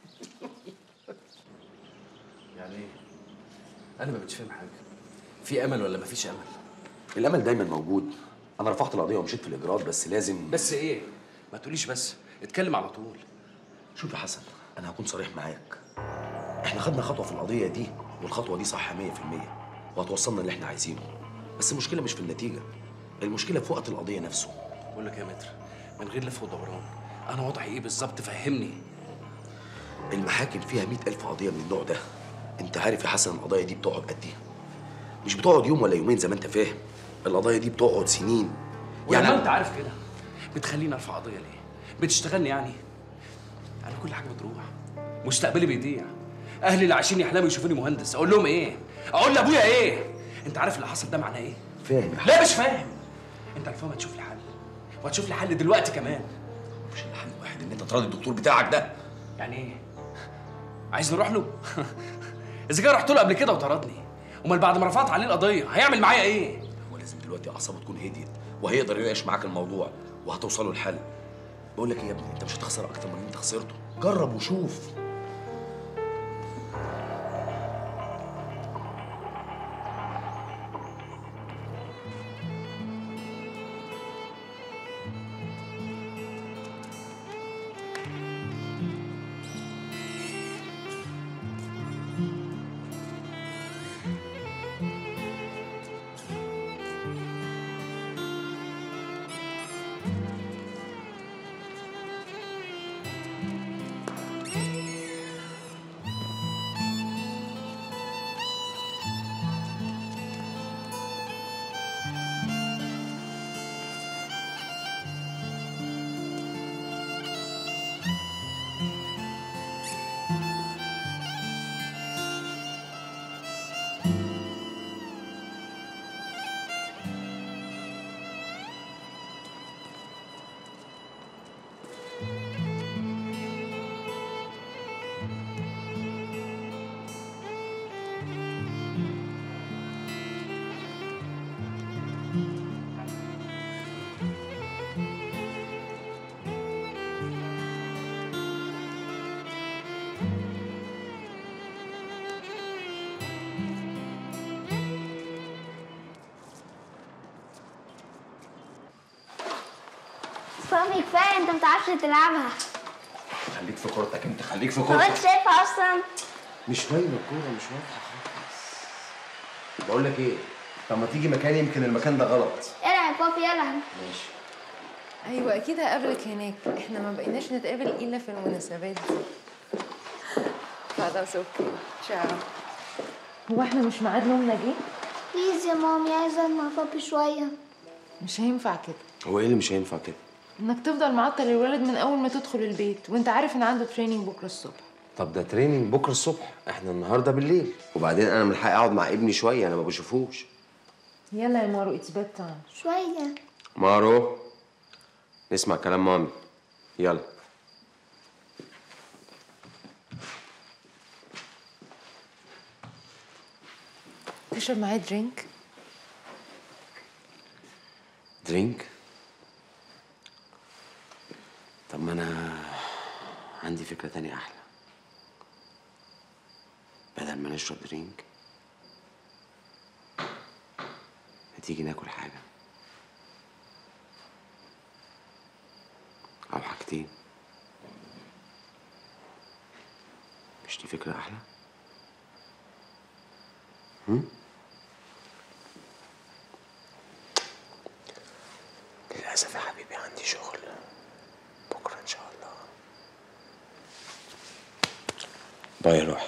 يعني ايه؟ انا ما بقتش فاهم حاجه في امل ولا مفيش امل الامل دايما موجود انا رفعت القضيه ومشيت في الاجراءات بس لازم بس ايه ما تقوليش بس اتكلم على طول شوف يا حسن انا هكون صريح معاك احنا خدنا خطوه في القضيه دي والخطوه دي صح 100% وهتوصلنا اللي احنا عايزينه بس المشكله مش في النتيجه المشكله في وقت القضيه نفسه بقول لك يا متر من غير لف ودوران انا وضعي ايه بالظبط فهمني المحاكم فيها مئة ألف قضية من النوع ده أنت عارف يا حسن القضايا دي بتقعد قد إيه مش بتقعد يوم ولا يومين زي ما أنت فاهم القضايا دي بتقعد سنين يعني انت عارف كده بتخليني ارفع قضيه ليه؟ بتشتغلني يعني؟ انا كل حاجه بتروح مستقبلي بيضيع اهلي اللي عايشين يحلموا يشوفوني مهندس اقول لهم ايه؟ اقول لابويا ايه؟ انت عارف اللي حصل ده معناه ايه؟ فاهم يا لا مش فاهم انت الفهم هتشوف لي حل وهتشوف لي حل دلوقتي كمان مش الحل واحد إن أنت تراضي الدكتور بتاعك ده يعني ايه؟ عايز نروح له؟ اذا كان رحت له قبل كده وطردني امال بعد ما رفعت عليه القضيه هيعمل معايا ايه؟ هو لازم دلوقتي أعصابه تكون هديت وهيقدر يناقش معاك الموضوع وهتوصلوا لحل بقول لك إيه يا ابني أنت مش هتخسر أكتر من اللي أنت خسرته جرب وشوف فهمي كفايه انت متعرفش تلعبها خليك في كورتك انت خليك في هو انت كورتك شايفها اصلا مش باينه الكوره مش واضحه خالص بقول لك ايه طب ما تيجي مكاني يمكن المكان ده غلط العب يا بابي العب ماشي ايوه اكيد هقابلك هناك احنا ما بقيناش نتقابل الا في المناسبات دي خلاص اوكي تشاو هو احنا مش ميعاد نومنا جه بليز يا مامي عايزه اقعد مع بابي شويه مش هينفع كده هو ايه اللي مش هينفع كده انك تفضل معطل الولد من اول ما تدخل البيت وانت عارف ان عنده تريننج بكره الصبح طب ده تريننج بكره الصبح احنا النهارده بالليل وبعدين انا من حقي اقعد مع ابني شويه انا ما بشوفوش يلا يا مارو اتس بيد تايم شويه مارو نسمع كلام مامي يلا تشرب معايا درينك درينك طب ما انا عندي فكرة تانية احلى بدل ما نشرب درينك ما تيجي ناكل حاجة أو حاجتين مش دي فكرة أحلى؟ هم؟ للأسف يا حبيبي عندي شغل بكرة إن شاء الله باي يا روحي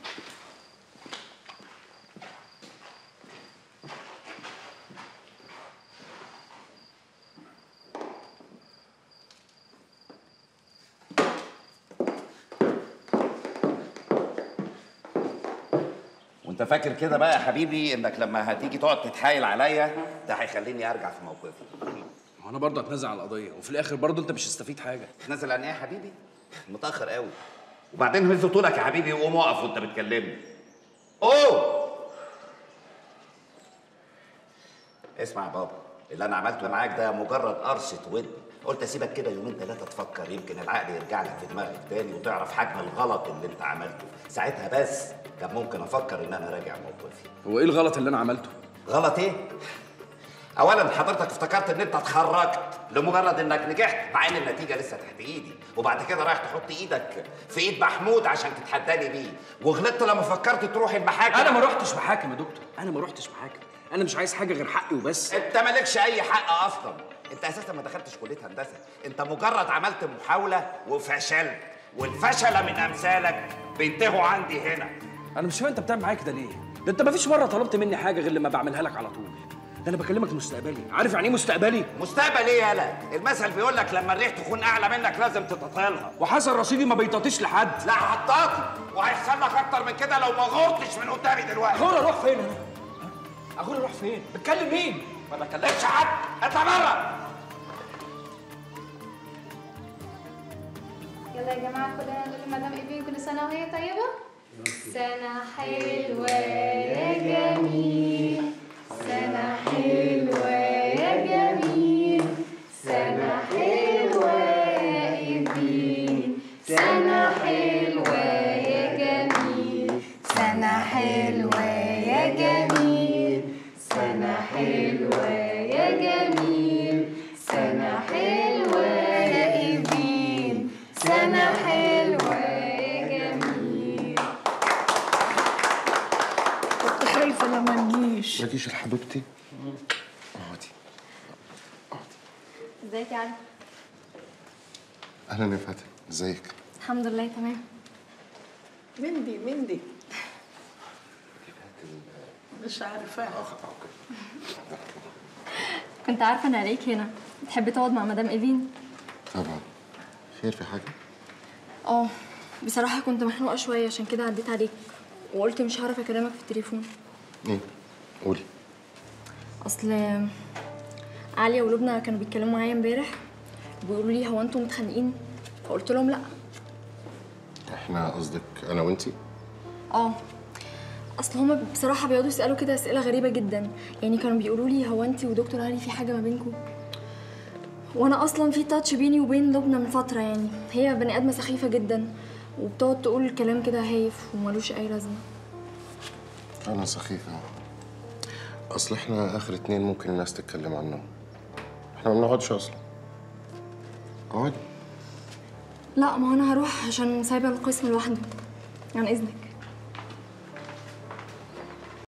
وانت فاكر كده بقى يا حبيبي انك لما هتيجي تقعد تتحايل عليا ده هيخليني ارجع في موقفي وانا برضه هتنازل على القضيه وفي الاخر برضه انت مش هتستفيد حاجه تنزل عن ايه يا حبيبي متاخر قوي وبعدين هز طولك يا حبيبي وقوم اقف وانت بتكلمني اوه اسمع يا بابا اللي انا عملته معاك ده مجرد قرصه ود قلت اسيبك كده يومين ثلاثه تفكر يمكن العقل يرجع لك في دماغك تاني وتعرف حجم الغلط اللي انت عملته ساعتها بس كان ممكن افكر ان انا راجع موقفي هو ايه الغلط اللي انا عملته غلط ايه اولا حضرتك افتكرت ان انت اتخرجت لمجرد انك نجحت مع ان النتيجه لسه تحت ايدي وبعد كده رايح تحط ايدك في ايد محمود عشان تتحداني بيه وغلطت لما فكرت تروح المحاكم انا ما رحتش محاكم يا دكتور انا ما رحتش محاكم انا مش عايز حاجه غير حقي وبس انت مالكش اي حق اصلا انت اساسا ما دخلتش كليه هندسه انت مجرد عملت محاوله وفشلت والفشل من امثالك بينتهوا عندي هنا انا مش فاهم انت بتعمل معايا كده ليه ده انت ما فيش مره طلبت مني حاجه غير لما بعملها لك على طول ده انا بكلمك مستقبلي عارف يعني ايه مستقبلي مستقبل ايه يالا المثل بيقول لك لما الريح تكون اعلى منك لازم تتطيلها وحسن رصيدي ما بيطاطيش لحد لا حطاطي وهيحصل لك اكتر من كده لو ما غرتش من قدامي دلوقتي غور اروح فين انا اغور اروح فين بتكلم مين ما بكلمش حد اطلع بره يلا يا جماعة كلنا نقول لمدام إيفين كل سنة وهي طيبة سنة حلوة يا جميل سنة حلوة يا جميل سنة حلوة يا إيفين سنة حلوة يا جميل سنة حلوة يا جميل سنة حلوة يا جميل سنة حلوة يا إيفين سنة حلوة يا جميل كنت خايفة لما نجيش ما تجيش يا حبيبتي اقعدي ازيك يا علي اهلا يا فاتن ازيك الحمد لله تمام مندي مندي مش عارفة كنت عارفة إن عليك هنا تحب تقعد مع مدام إيفين طبعا خير في حاجه اه بصراحة كنت مخنوقة شوية عشان كده عديت عليك وقلت مش هعرف أكلمك في التليفون ايه قولي أصل عليا ولبنى كانوا بيتكلموا معايا امبارح بيقولوا لي هو انتوا متخانقين فقلت لهم لا احنا قصدك انا وانتي اه اصل هما بصراحه بيقعدوا يسالوا كده اسئله غريبه جدا يعني كانوا بيقولوا لي هو انت ودكتور علي في حاجه ما بينكم وانا اصلا في تاتش بيني وبين لبنى من فتره يعني هي بني ادمه سخيفه جدا وبتقعد تقول كلام كده هايف وملوش اي لازمه انا سخيفه اصل احنا اخر اتنين ممكن الناس تتكلم عنهم احنا ما بنقعدش اصلا اقعدي لا ما هو انا هروح عشان سايبه القسم لوحده عن اذنك